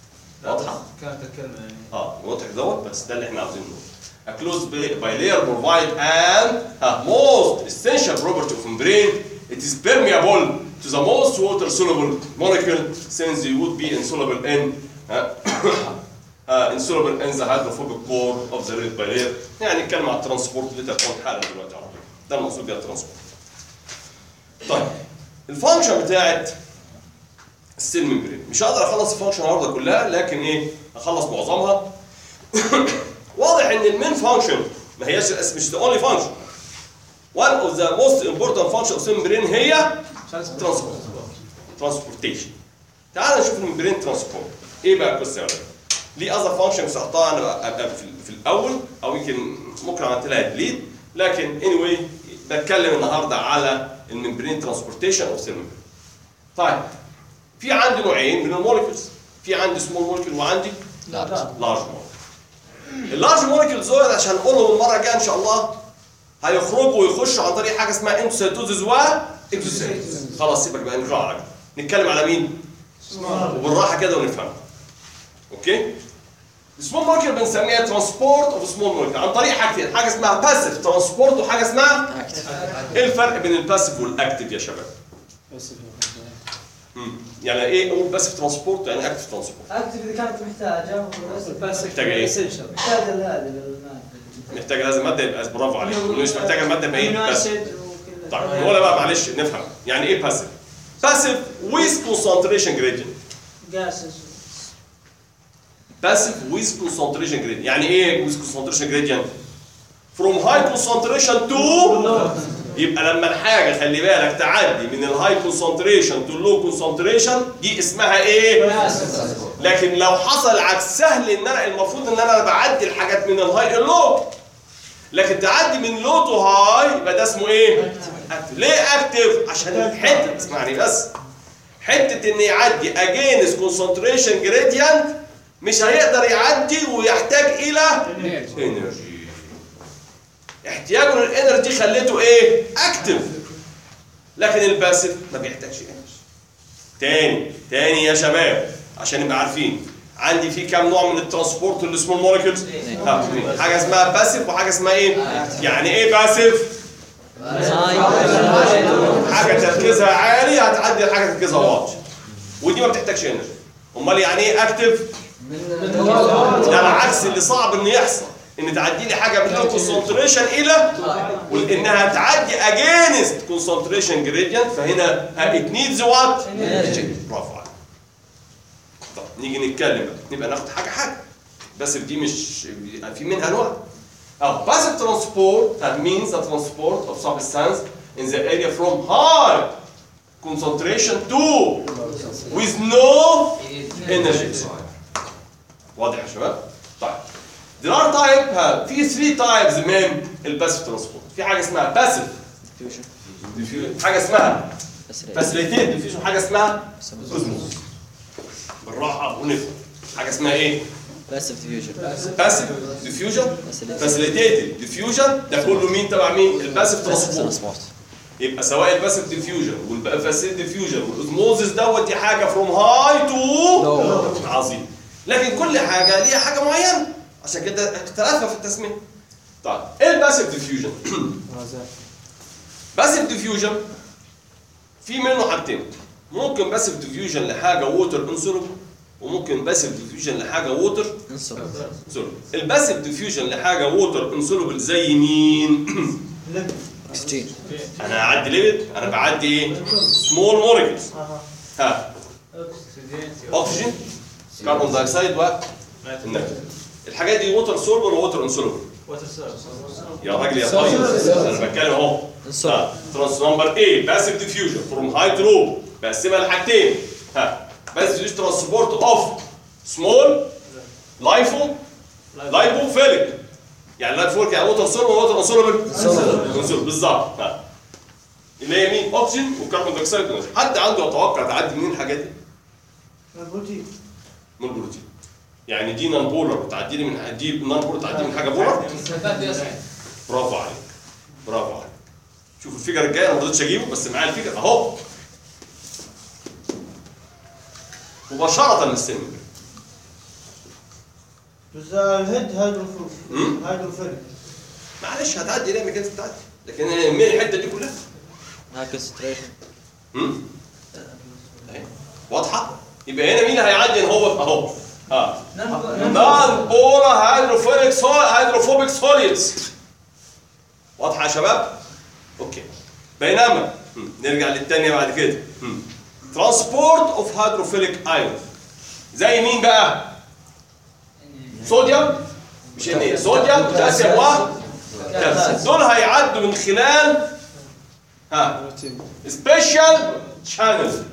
واضحه
كانت الكلمة يعني
اه واضح دوت بس ده اللي احنا عاوزينه A closed bi- bilayer provide an a most essential property of membrane. It is permeable to the most water soluble molecule since they would be insoluble in uh, uh, insoluble in the hydrophobic core of the red bilayer. يعني نتكلم عن الترانسبورت اللي تكون حالا دلوقتي على طول. ده المقصود بيها الترانسبورت. طيب الفانكشن بتاعت السيل ممبرين مش هقدر اخلص الفانكشن النهارده كلها لكن ايه اخلص معظمها واضح ان المين فانكشن ما هياش الأس- مش the only function one of the most important function of cell membrane هي transport transportation تعال نشوف الممبرين ترانسبورت ايه بقى القصه يا ولاد ليه اذر فانكشن سقطها انا بقى- أبقى في, في الاول او يمكن ممكن عملت لها ديليت لكن anyway بتكلم النهارده على الممبرين ترانسبورتيشن اوف سيل ممبرين طيب في عندي نوعين من الموليكولز في عندي سمول موليكول وعندي
لارج
لارج موليكول اللارج موليكولز دول عشان نقولهم المره الجايه ان شاء الله هيخرجوا ويخشوا عن طريق حاجه اسمها انتوسيتوزيس و اكزوسيتوزيس خلاص سيبك بقى نرجع على كده. نتكلم على مين؟ وبالراحه كده ونفهم اوكي السمول مولكيول بنسميها ترانسبورت اوف سمول مولكيول عن طريق حاجتين حاجه اسمها باسيف ترانسبورت وحاجه اسمها ايه الفرق بين الباسيف والاكتيف يا شباب؟ مم. يعني ايه اقول باسيف ترانسبورت يعني اكتيف ترانسبورت
اكتب اذا كانت محتاجه بس
محتاجه ايه؟
محتاجه هذه للماده
محتاجه لازم ماده يبقى برافو عليك واللي مش محتاجه الماده يبقى ايه؟ باسيف
اسيد وكذا
طيب نقولها بقى معلش نفهم يعني ايه باسيف؟ باسيف ويز كونسنتريشن جريدينت
جاسس
باسيف ويز كونسنتريشن جريدينت يعني ايه ويز كونسنتريشن جريدينت؟ فروم هاي كونسنتريشن تو يبقى لما الحاجه خلي بالك تعدي من الهاي كونسنتريشن تو اللو كونسنتريشن دي اسمها ايه؟ لكن لو حصل عكس سهل ان انا المفروض ان انا بعدي الحاجات من الهاي اللو لكن تعدي من لو تو هاي يبقى ده اسمه ايه؟ اكتف ليه اكتف؟ عشان الحته اسمعني بس حته ان يعدي اجينس كونسنتريشن جريدينت مش هيقدر يعدي ويحتاج الى انرجي احتياجه للانرجي خليته ايه؟ اكتف لكن الباسيف ما بيحتاجش انرجي تاني تاني يا شباب عشان نبقى عارفين عندي في كام نوع من الترانسبورت السمول مولكيولز حاجه اسمها باسيف وحاجه اسمها ايه يعني ايه باسيف حاجه تركيزها عالي هتعدي الحاجه تركيزها واطي ودي ما بتحتاجش انرجي امال يعني ايه اكتف ده العكس اللي صعب انه يحصل ان تعدي لي حاجه من كونسنتريشن الى وانها تعدي اجينست كونسنتريشن جريدينت فهنا ات نيدز وات
انرجي
برافو عليك طب نيجي نتكلم بقى نبقى ناخد حاجه حاجه بس دي مش في منها انواع أو passive transport that means the transport of substance in the area from high concentration to with no energy واضح يا شباب؟ طيب there are type ها، في 3 types من الباسيف ترانسبورت في حاجه اسمها باسيف حاجه اسمها فاسيليتيت ديفيوجن حاجه اسمها اوزموس بالراحه ونفهم حاجه اسمها ايه؟
باسف ديفيوجن
باسيف ديفيوجن فاسيليتيتد ديفيوجن ده كله مين تبع مين؟ الباسيف ترانسبورت
ترانسبورت
يبقى سواء الباسيف ديفيوجن والفاسيل ديفيوجن والاوزموزيس دوت دي حاجه فروم هاي تو عظيم لكن كل حاجه ليها حاجه معينه عشان كده اختلافها في التسميه طيب ايه الباسيف ديفيوجن؟ باسيف ديفيوجن في منه حاجتين ممكن باسيف ديفيوجن لحاجه ووتر انسولوبل وممكن باسيف ديفيوجن لحاجه ووتر
انسر
انسولوبل الباسيف ديفيوجن لحاجه ووتر انسولوبل زي مين؟
اكسجين
انا هعدي ليبيد انا بعدي ايه؟ سمول مولكيولز ها اكسجين كربون دايوكسيد والنيتروجين الحاجات دي ووتر سولبل ووتر انسولبل يا راجل يا طيب انا بتكلم اهو
انسر
ترانس نمبر ايه باسيف ديفيوجن فروم هاي تو لو بقسمها لحاجتين ها باسيف ترانسبورت اوف سمول لايفو لايبوفيليك يعني لايبوفيليك يعني ووتر سولبل ووتر انسولبل انسولبل بالظبط ها اللي هي مين اوكسجين وكربون دايوكسيد ونيتروجين. حد عنده يتوقع تعدي منين الحاجات دي
البروتين
من البروتين يعني دي نون بولر وتعدي لي من دي نون بولر تعدي من حاجه بولر برافو عليك برافو عليك شوف الفيجر الجاي انا ما رضيتش اجيبه بس معايا الفيجر اهو مباشره من السن
بس الهيد هيدروفوب
مم.
هيدروفيلك
معلش هتعدي ليه مكان تعدي لكن من الحته دي كلها
هاي كونسنتريشن
امم أهي. واضحه يبقى هنا مين اللي هيعدي إن هو اهو اه نون بولا هيدروفيليك سول هيدروفوبيك سوليدز واضحه يا شباب اوكي بينما مم. نرجع للثانيه بعد كده ترانسبورت اوف هيدروفيليك ايون زي مين بقى صوديوم مش ان ايه صوديوم بوتاسيوم و كالسيوم. دول هيعدوا من خلال ها سبيشال شانل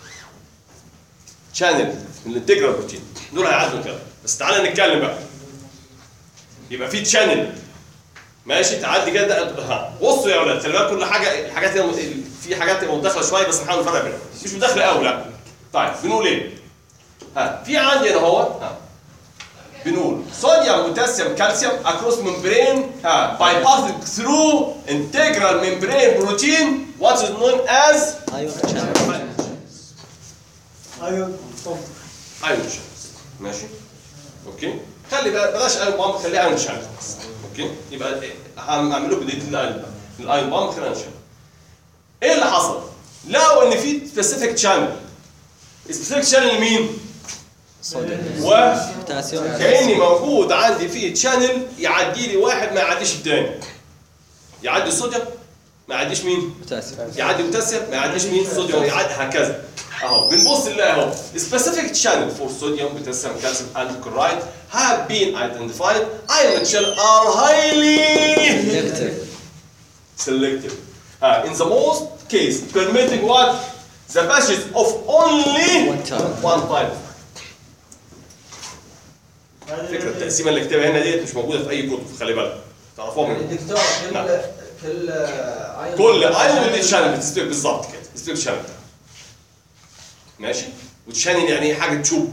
شانل من الانتجرال بروتين دول هيعدوا كده بس تعالى نتكلم بقى يبقى في تشانل ماشي تعدي كده ها بصوا يا اولاد خلي بالك كل حاجه الحاجات اللي في حاجات متداخله شويه بس نحاول نفرق بينهم مش متداخله قوي لا طيب بنقول ايه؟ ها في عندي هنا هو ها بنقول صوديوم بوتاسيوم كالسيوم اكروس ممبرين ها باي باسنج ثرو انتجرال ممبرين بروتين وات از نون از
ايون شانل
ايوه طب
ايون شانلز ماشي اوكي خلي بقى بلاش ايون بامب خليها ايون شانل اوكي يبقى إيه؟ هعمل لكم ديت الايون الايون بامب خلينا نشانل ايه اللي حصل؟ لقوا ان في سبيسيفيك شانل سبيسيفيك شانل لمين؟
صوديوم
و
بوتاسيوم
كاني موجود عندي في تشانل يعدي لي واحد ما يعديش الثاني يعدي الصوديوم ما يعديش مين؟
بوتاسيوم
يعدي بوتاسيوم ما يعديش مين؟ صوديوم يعدي هكذا اهو بنبص نلاقي اهو specific channel for sodium, potassium, calcium and chloride have been identified. Ion channel are highly
نيجاتيف
selective. Uh, in the most case, permitting what? The passage of only
One type.
one type. فكرة التقسيمة اللي كتبها هنا ديت مش موجودة في أي كتب خلي بالك تعرفوها
يعني
من
دكتور
نعم.
كل كل ايون
كل ايون ودي شانل بتستوي بالظبط كده بتستوي شانل ماشي وتشانل يعني ايه حاجه تشوب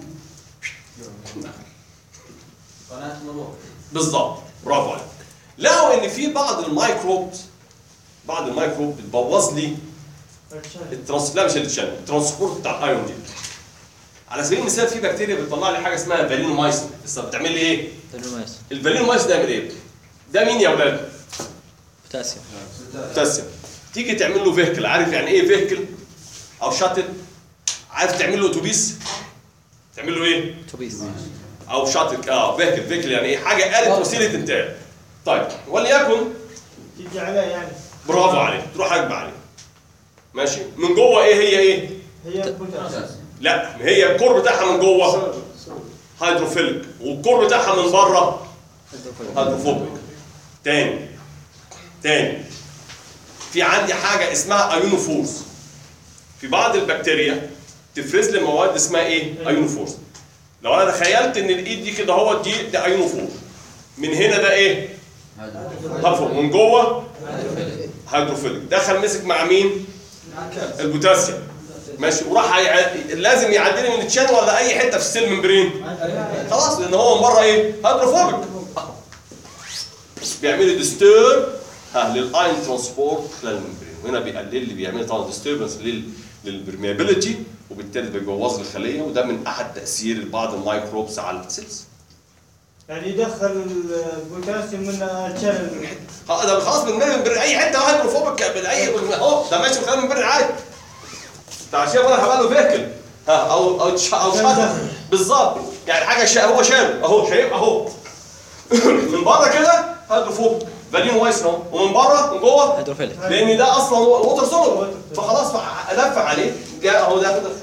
قناه مرور
بالظبط برافو عليك لقوا ان في بعض الميكروبز بعض الميكروب بتبوظ لي الترانس لا مش التشانل الترانسبورت بتاع الايون دي على سبيل المثال في بكتيريا بتطلع لي حاجه اسمها فالينومايسين بس بتعمل لي ايه؟
تنميس
الفالينومايسين ده يعمل ايه؟ ده مين يا اولاد؟
بوتاسيوم
بوتاسيوم تيجي تعمل له فيهكل عارف يعني ايه فيهكل او شاتل عارف تعمل له اتوبيس تعمل له ايه
توبيس
او شاتل اه فيهكل فيهكل يعني ايه حاجه آلة وسيله انتقال طيب وليكن
تيجي عليه يعني
برافو عليك تروح راكبه عليه ماشي من جوه ايه هي ايه
هي بوتاسيوم
لا هي الكور بتاعها من جوه هيدروفيلك والكور بتاعها من بره هيدروفوبيك تاني تاني في عندي حاجه اسمها ايونوفورس في بعض البكتيريا تفرز لي مواد اسمها ايه ايونوفورس لو انا تخيلت ان الايد دي كده هو دي ده ايونوفور من هنا ده ايه هفر من جوه هيدروفيلك دخل مسك مع مين البوتاسيوم ماشي وراح هيع- لازم يعدي لي من التشان ولا اي حته في السيل ممبرين خلاص لان هو من بره ايه هيدروفوبيك بيعمل لي ديستيرب ها للاين ترانسبورت خلال الممبرين وهنا بيقلل لي بيعمل لي طبعا ديستربنس للبرميابيلتي وبالتالي بيبوظ لي الخليه وده من احد تاثير بعض الميكروبس على السيلز
يعني يدخل البوتاسيوم من الشانل
اه ده خلاص من من اي حته هيدروفوبيك من اي اهو ده ماشي من خلال الممبرين عادي ده عشان انا هبقى له فيكل ها او او تش- او شاطر بالظبط يعني حاجه شا هو شايل اهو شايف اهو من بره كده هيدروفوبيك فالين وايس اهو ومن بره من جوه
هيدروفيليك
لان ده اصلا ووتر سولو فخلاص لف عليه جاء اهو ده كده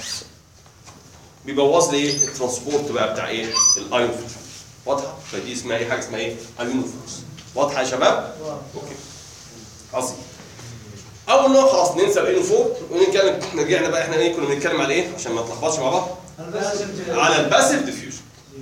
بيبوظ لي ايه الترانسبورت بقى بتاع ايه الايون فلتر واضحه فدي اسمها ايه حاجه اسمها ايه ايون فلوس واضحه يا شباب اوكي عظيم اول نوع خلاص ننسى الايون فوق ونتكلم رجعنا بقى احنا ايه كنا بنتكلم على ايه عشان ما نتلخبطش مع بعض على الباسيف ديفيوجن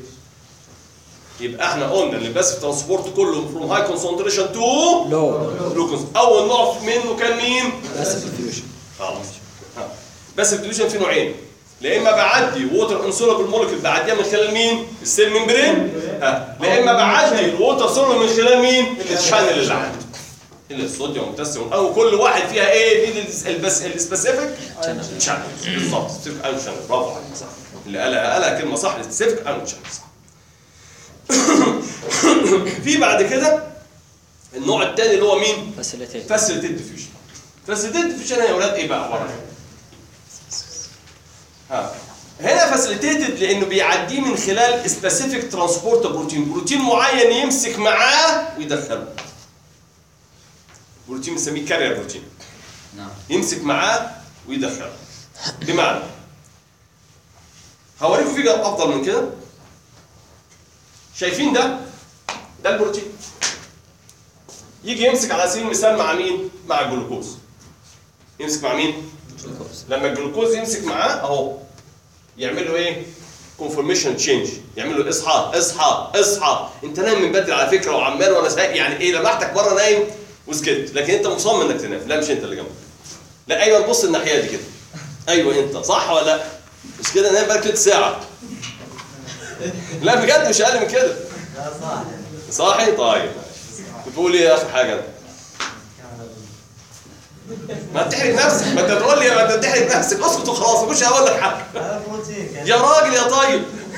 يبقى احنا قلنا ان الباسيف ترانسبورت كله فروم هاي كونسنتريشن تو
لو
جلوكوز اول نوع منه كان مين
باسيف ديفيوجن
خلاص ها. بس الديفيوجن في نوعين لا اما بعدي ووتر انسولابل مولكيول بعديها من خلال مين السيل ممبرين ها لا اما بعدي الووتر سولابل من خلال مين الشانل اللي عندي اللي الصوديوم والبوتاسيوم او كل واحد فيها ايه دي البس السبيسيفيك شانل بالظبط سبيسيفيك ايون شانل برافو عليك صح اللي قالها قالها كلمه صح السبيسيفيك ايون شانل صح في بعد كده النوع الثاني اللي هو مين؟
فاسيليتيت
فاسيليتيد ديفيوجن فاسيليتيد ديفيوجن يا اولاد ايه بقى عباره عن إيه؟ ها هنا فاسيليتيتد لانه بيعديه من خلال سبيسيفيك ترانسبورت بروتين بروتين معين يمسك معاه ويدخله بروتين بنسميه كارير بروتين
نعم
يمسك معاه ويدخله بمعنى هوريكم فيجر افضل من كده شايفين ده ده البروتين يجي يمسك على سبيل المثال مع مين مع الجلوكوز يمسك مع مين
جلوكوز
لما الجلوكوز يمسك معاه اهو يعمل له ايه كونفورميشن تشينج يعمل له اصحى اصحى اصحى انت نايم من بدري على فكره وعمال وانا سايق يعني ايه لمحتك مره نايم وسكت لكن انت مصمم انك تنام لا مش انت اللي جنبك لا ايوه بص الناحيه دي كده ايوه انت صح ولا لا مش كده نايم بقالك تلت ساعه لا بجد مش اقل من كده
لا صح
صاحي طيب كنت بقول ايه يا اخر حاجه ما تحرق نفسك ما انت تقول لي ما انت تحرق نفسك اسكت وخلاص مش هقول لك حاجه
هذا بروتين كان
يا راجل يا طيب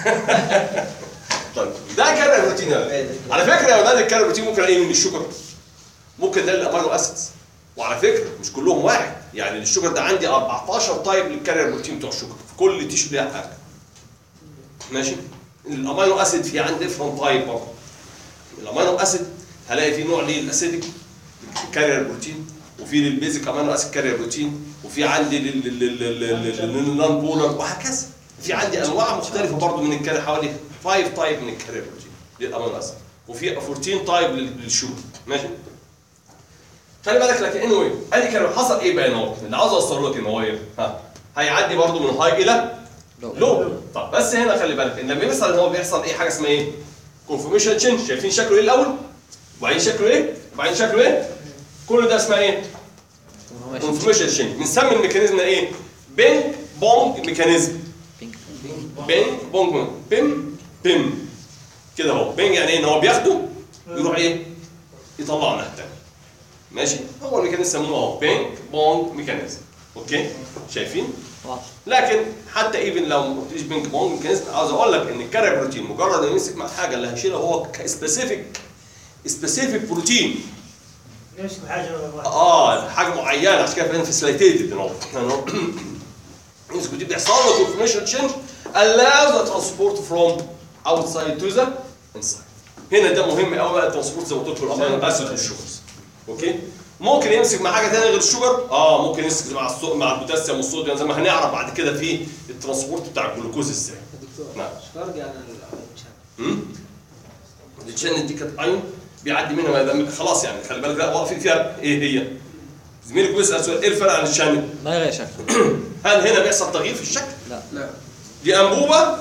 طيب ده كان الروتين هذا. على فكره يا اولاد الكارب بروتين ممكن الاقيه من الشجر ممكن ده الامينو اسيدز وعلى فكره مش كلهم واحد يعني الشجر ده عندي 14 تايب للكارير بروتين بتوع الشجر في كل تيشو ليها حاجه ماشي الامينو اسيد في عندي ديفرنت تايب برضه الامينو اسيد هلاقي في نوع ليه الاسيدك كارير بروتين وفي للبيزك امينو اسيد كارير بروتين وفي عندي للنون بولر وهكذا في عندي انواع مختلفه برضه من الكارير حوالي 5 تايب من الكارير بروتين للامينو اسيد وفي 14 تايب للشوجر ماشي خلي بالك لكن اني واي ادي كان حصل ايه بقى هنا اللي عاوز اوصل لك ان هو ايه ها هيعدي برضه من هاي الى لو طب بس هنا خلي بالك ان لما يحصل ان هو بيحصل ايه حاجه اسمها ايه كونفورميشن تشينج شايفين شكله ايه الاول وبعدين شكله ايه وبعدين شكله ايه كل ده اسمها ايه كونفورميشن تشينج بنسمي الميكانيزم ده ايه بينج بونج ميكانيزم بينج بونج بيم بيم كده اهو بينج يعني ايه ان هو بياخده يروح ايه يطلعه الناحيه الثانيه ماشي هو الميكانيزم سموه اهو بينج بونج ميكانيزم اوكي شايفين
واضح
لكن حتى ايفن لو ما قلتليش بينج بونج ميكانيزم عاوز اقول لك ان الكارير بروتين مجرد انه يمسك مع الحاجه اللي هيشيلها هو سبيسيفيك سبيسيفيك بروتين
يمسك بحاجه
اه حاجه معينه عشان كده فعلا فاسيليتيتد ان هو يمسك بروتين بيحصل له كونفورميشن تشينج allows the transport from outside to the inside هنا ده مهم قوي بقى الترانسبورت زي ما قلت لكم الامينو اسيد والشوجرز اوكي ممكن يمسك مع حاجه ثانيه غير الشوجر اه ممكن يمسك مع الصو... مع البوتاسيوم والصوديوم زي ما هنعرف بعد كده في الترانسبورت بتاع الجلوكوز ازاي
دكتور
نعم.
ايش فرق يعني الشان
امم التشان دي كانت ايون بيعدي منها ما دام- خلاص يعني خلي بالك لا واقفين فيها ايه هي زميلك بيسال سؤال ايه الفرق عن الشان
ما يغير شكله
هل هنا بيحصل تغيير في الشكل
لا
لا
دي انبوبه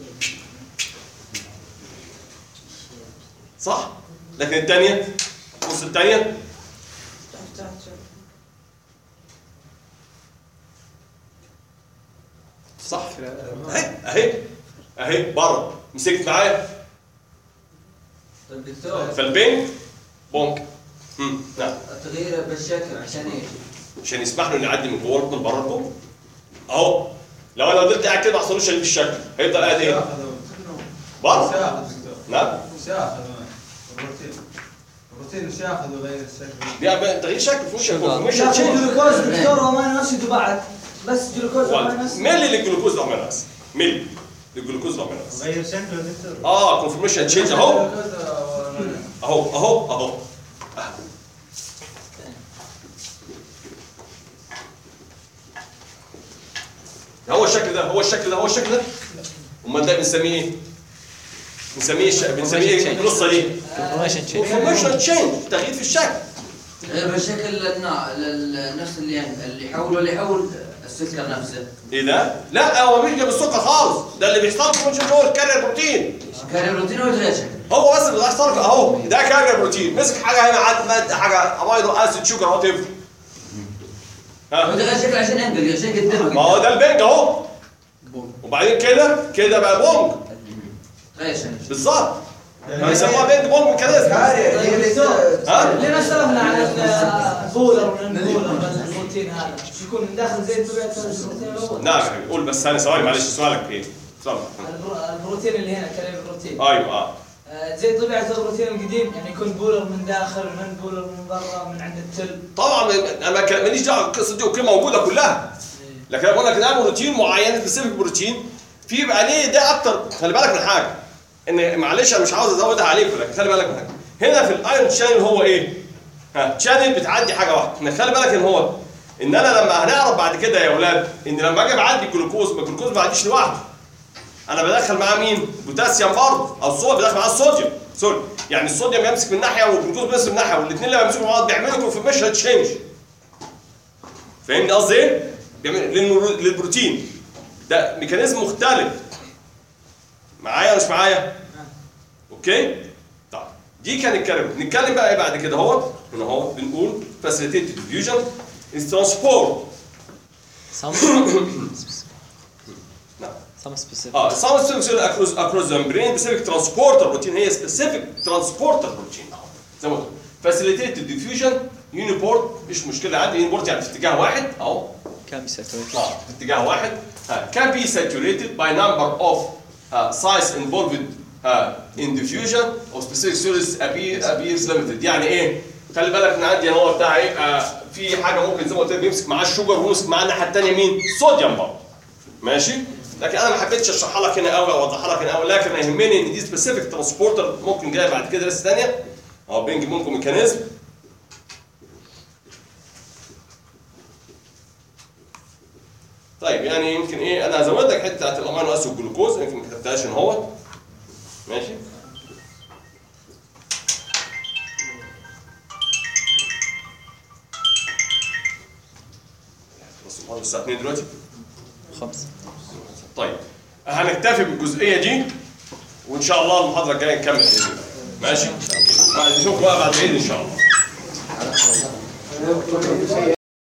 صح لكن الثانيه بص الثانيه صح اهي اهي اهي بره مسكت معايا
طيب دكتور
فالبينج بونك امم نعم
التغيير بالشكل عشان ايش؟
عشان يسمح له انه يعدي من جوه من بره لجوه اهو لو انا فضلت قاعد كده ما حصلوش شيء بالشكل هيفضل قاعد ايه؟ بره
ياخذ دكتور
نعم
وش ياخذ الروتين الروتين وش ياخذ ويغير الشكل
دي عم- تغيير شكل فوش
شغال.
مش
ياخذ
تشينج
جلوكوز دكتور وما نسيت بعد بس جلوكوز وما نسيت
ملي للجلوكوز الاميناز ملي للجلوكوز الاميناز
غير شكله دكتور
اه كونفرميشن تشينج اهو اهو اهو اهو هو الشكل ده هو الشكل ده هو الشكل ده امال ده بنسميه ايه؟ بنسميه الش... بنسميه ايه القصه دي؟
كونفورميشن تشينج
كونفرميشن تشينج تغيير في الشكل
غير بالشكل النا- لل- نفس اللي اللي يحول اللي يحول السكر نفسه
ايه ده؟ لا هو مش جاب السكر خالص ده اللي بيحصل له مش هو الكارير بروتين
كان روتين ويتغير شكل
هو بس اللي بيحصل لك اهو ده كارير بروتين مسك حاجه هنا عاد ماده حاجه امينو اسيد شوجر وات ايفر ها
ويتغير شكل عشان ينقل عشان يقدمه
ما هو ده البنج اهو وبعدين كده كده بقى بونج
تغير شكل
بالظبط بيسموها بنج بونج ميكانيزم ها
ليه اختلفنا عن البولر من البولر البروتين هذا يكون داخل زي الطبيعة البروتين الاول
نعم يا حبيبي قول بس ثاني ثواني معلش سؤالك ايه؟ اتفضل
البرو- البروتين اللي هنا كلام البروتين
ايوه اه
آه، زي طبيعه البروتين القديم يعني يكون بولر من داخل من بولر من برا من عند التل
طبعا انا ما كان- ماليش دعوه بالقصه دي اوكي موجوده كلها لكن انا بقول لك ده بروتين معين سبيسيفيك بروتين في يبقى ليه ده اكتر خلي بالك من حاجه ان معلش انا مش عاوز ازودها عليكم لكن خلي بالك من حاجه هنا في الايرون شانل هو ايه؟ ها شانل بتعدي حاجه واحده إن خلي بالك ان هو ان انا لما هنعرف بعد كده يا اولاد ان لما اجي بعدي الجلوكوز ما الجلوكوز ما بعديش لوحده انا بدخل معاه مين؟ بوتاسيوم برضه او الصوديوم بدخل معاه الصوديوم سوري يعني الصوديوم يمسك من ناحيه والجلوكوز بيمسك من ناحيه والاثنين لما يمسكوا مع بعض بيعملوا كونفورميشن تشينج فاهمني قصدي ايه؟ بيعمل للنور- للبروتين ده ميكانيزم مختلف معايا ولا مش معايا؟ اوكي؟ طيب دي كان الكلام نتكلم بقى ايه بعد كده اهوت هنا اهو بنقول facilitated diffusion is transport
Some
نعم
some specific.
اه some specific across across the membrane specific transporter protein هي specific transporter protein اهو زي ما قلت facilitated diffusion uniport مش مشكله عندي uniport يعني في اتجاه واحد اهو
Can be saturated.
اه في اتجاه واحد آه، can be saturated by number of uh, sites involved uh, in diffusion of specific sources appear, appears limited يعني ايه؟ خلي بالك ان عندي هو بتاع ايه؟ آه، في حاجه ممكن زي ما قلت لك بيمسك معاه الشوجر ويمسك معاه الناحيه الثانيه مين؟ صوديوم برضه ماشي؟ لكن انا ما حبيتش اشرحها لك هنا قوي او اوضحها لك هنا قوي لكن انا يهمني ان دي سبيسيفيك ترانسبورتر ممكن جايه بعد كده لسه ثانيه او بينج منكم ميكانيزم طيب يعني يمكن ايه انا هزود لك حته بتاعت الامينو اسيد والجلوكوز يمكن ما كتبتهاش هنا اهوت ماشي بص المحاضرة الساعه 2 دلوقتي
خمسة.
طيب هنكتفي بالجزئيه دي وان شاء الله المحاضره الجايه نكمل باذن الله ماشي بعد نشوف بقى بعد العيد ان شاء الله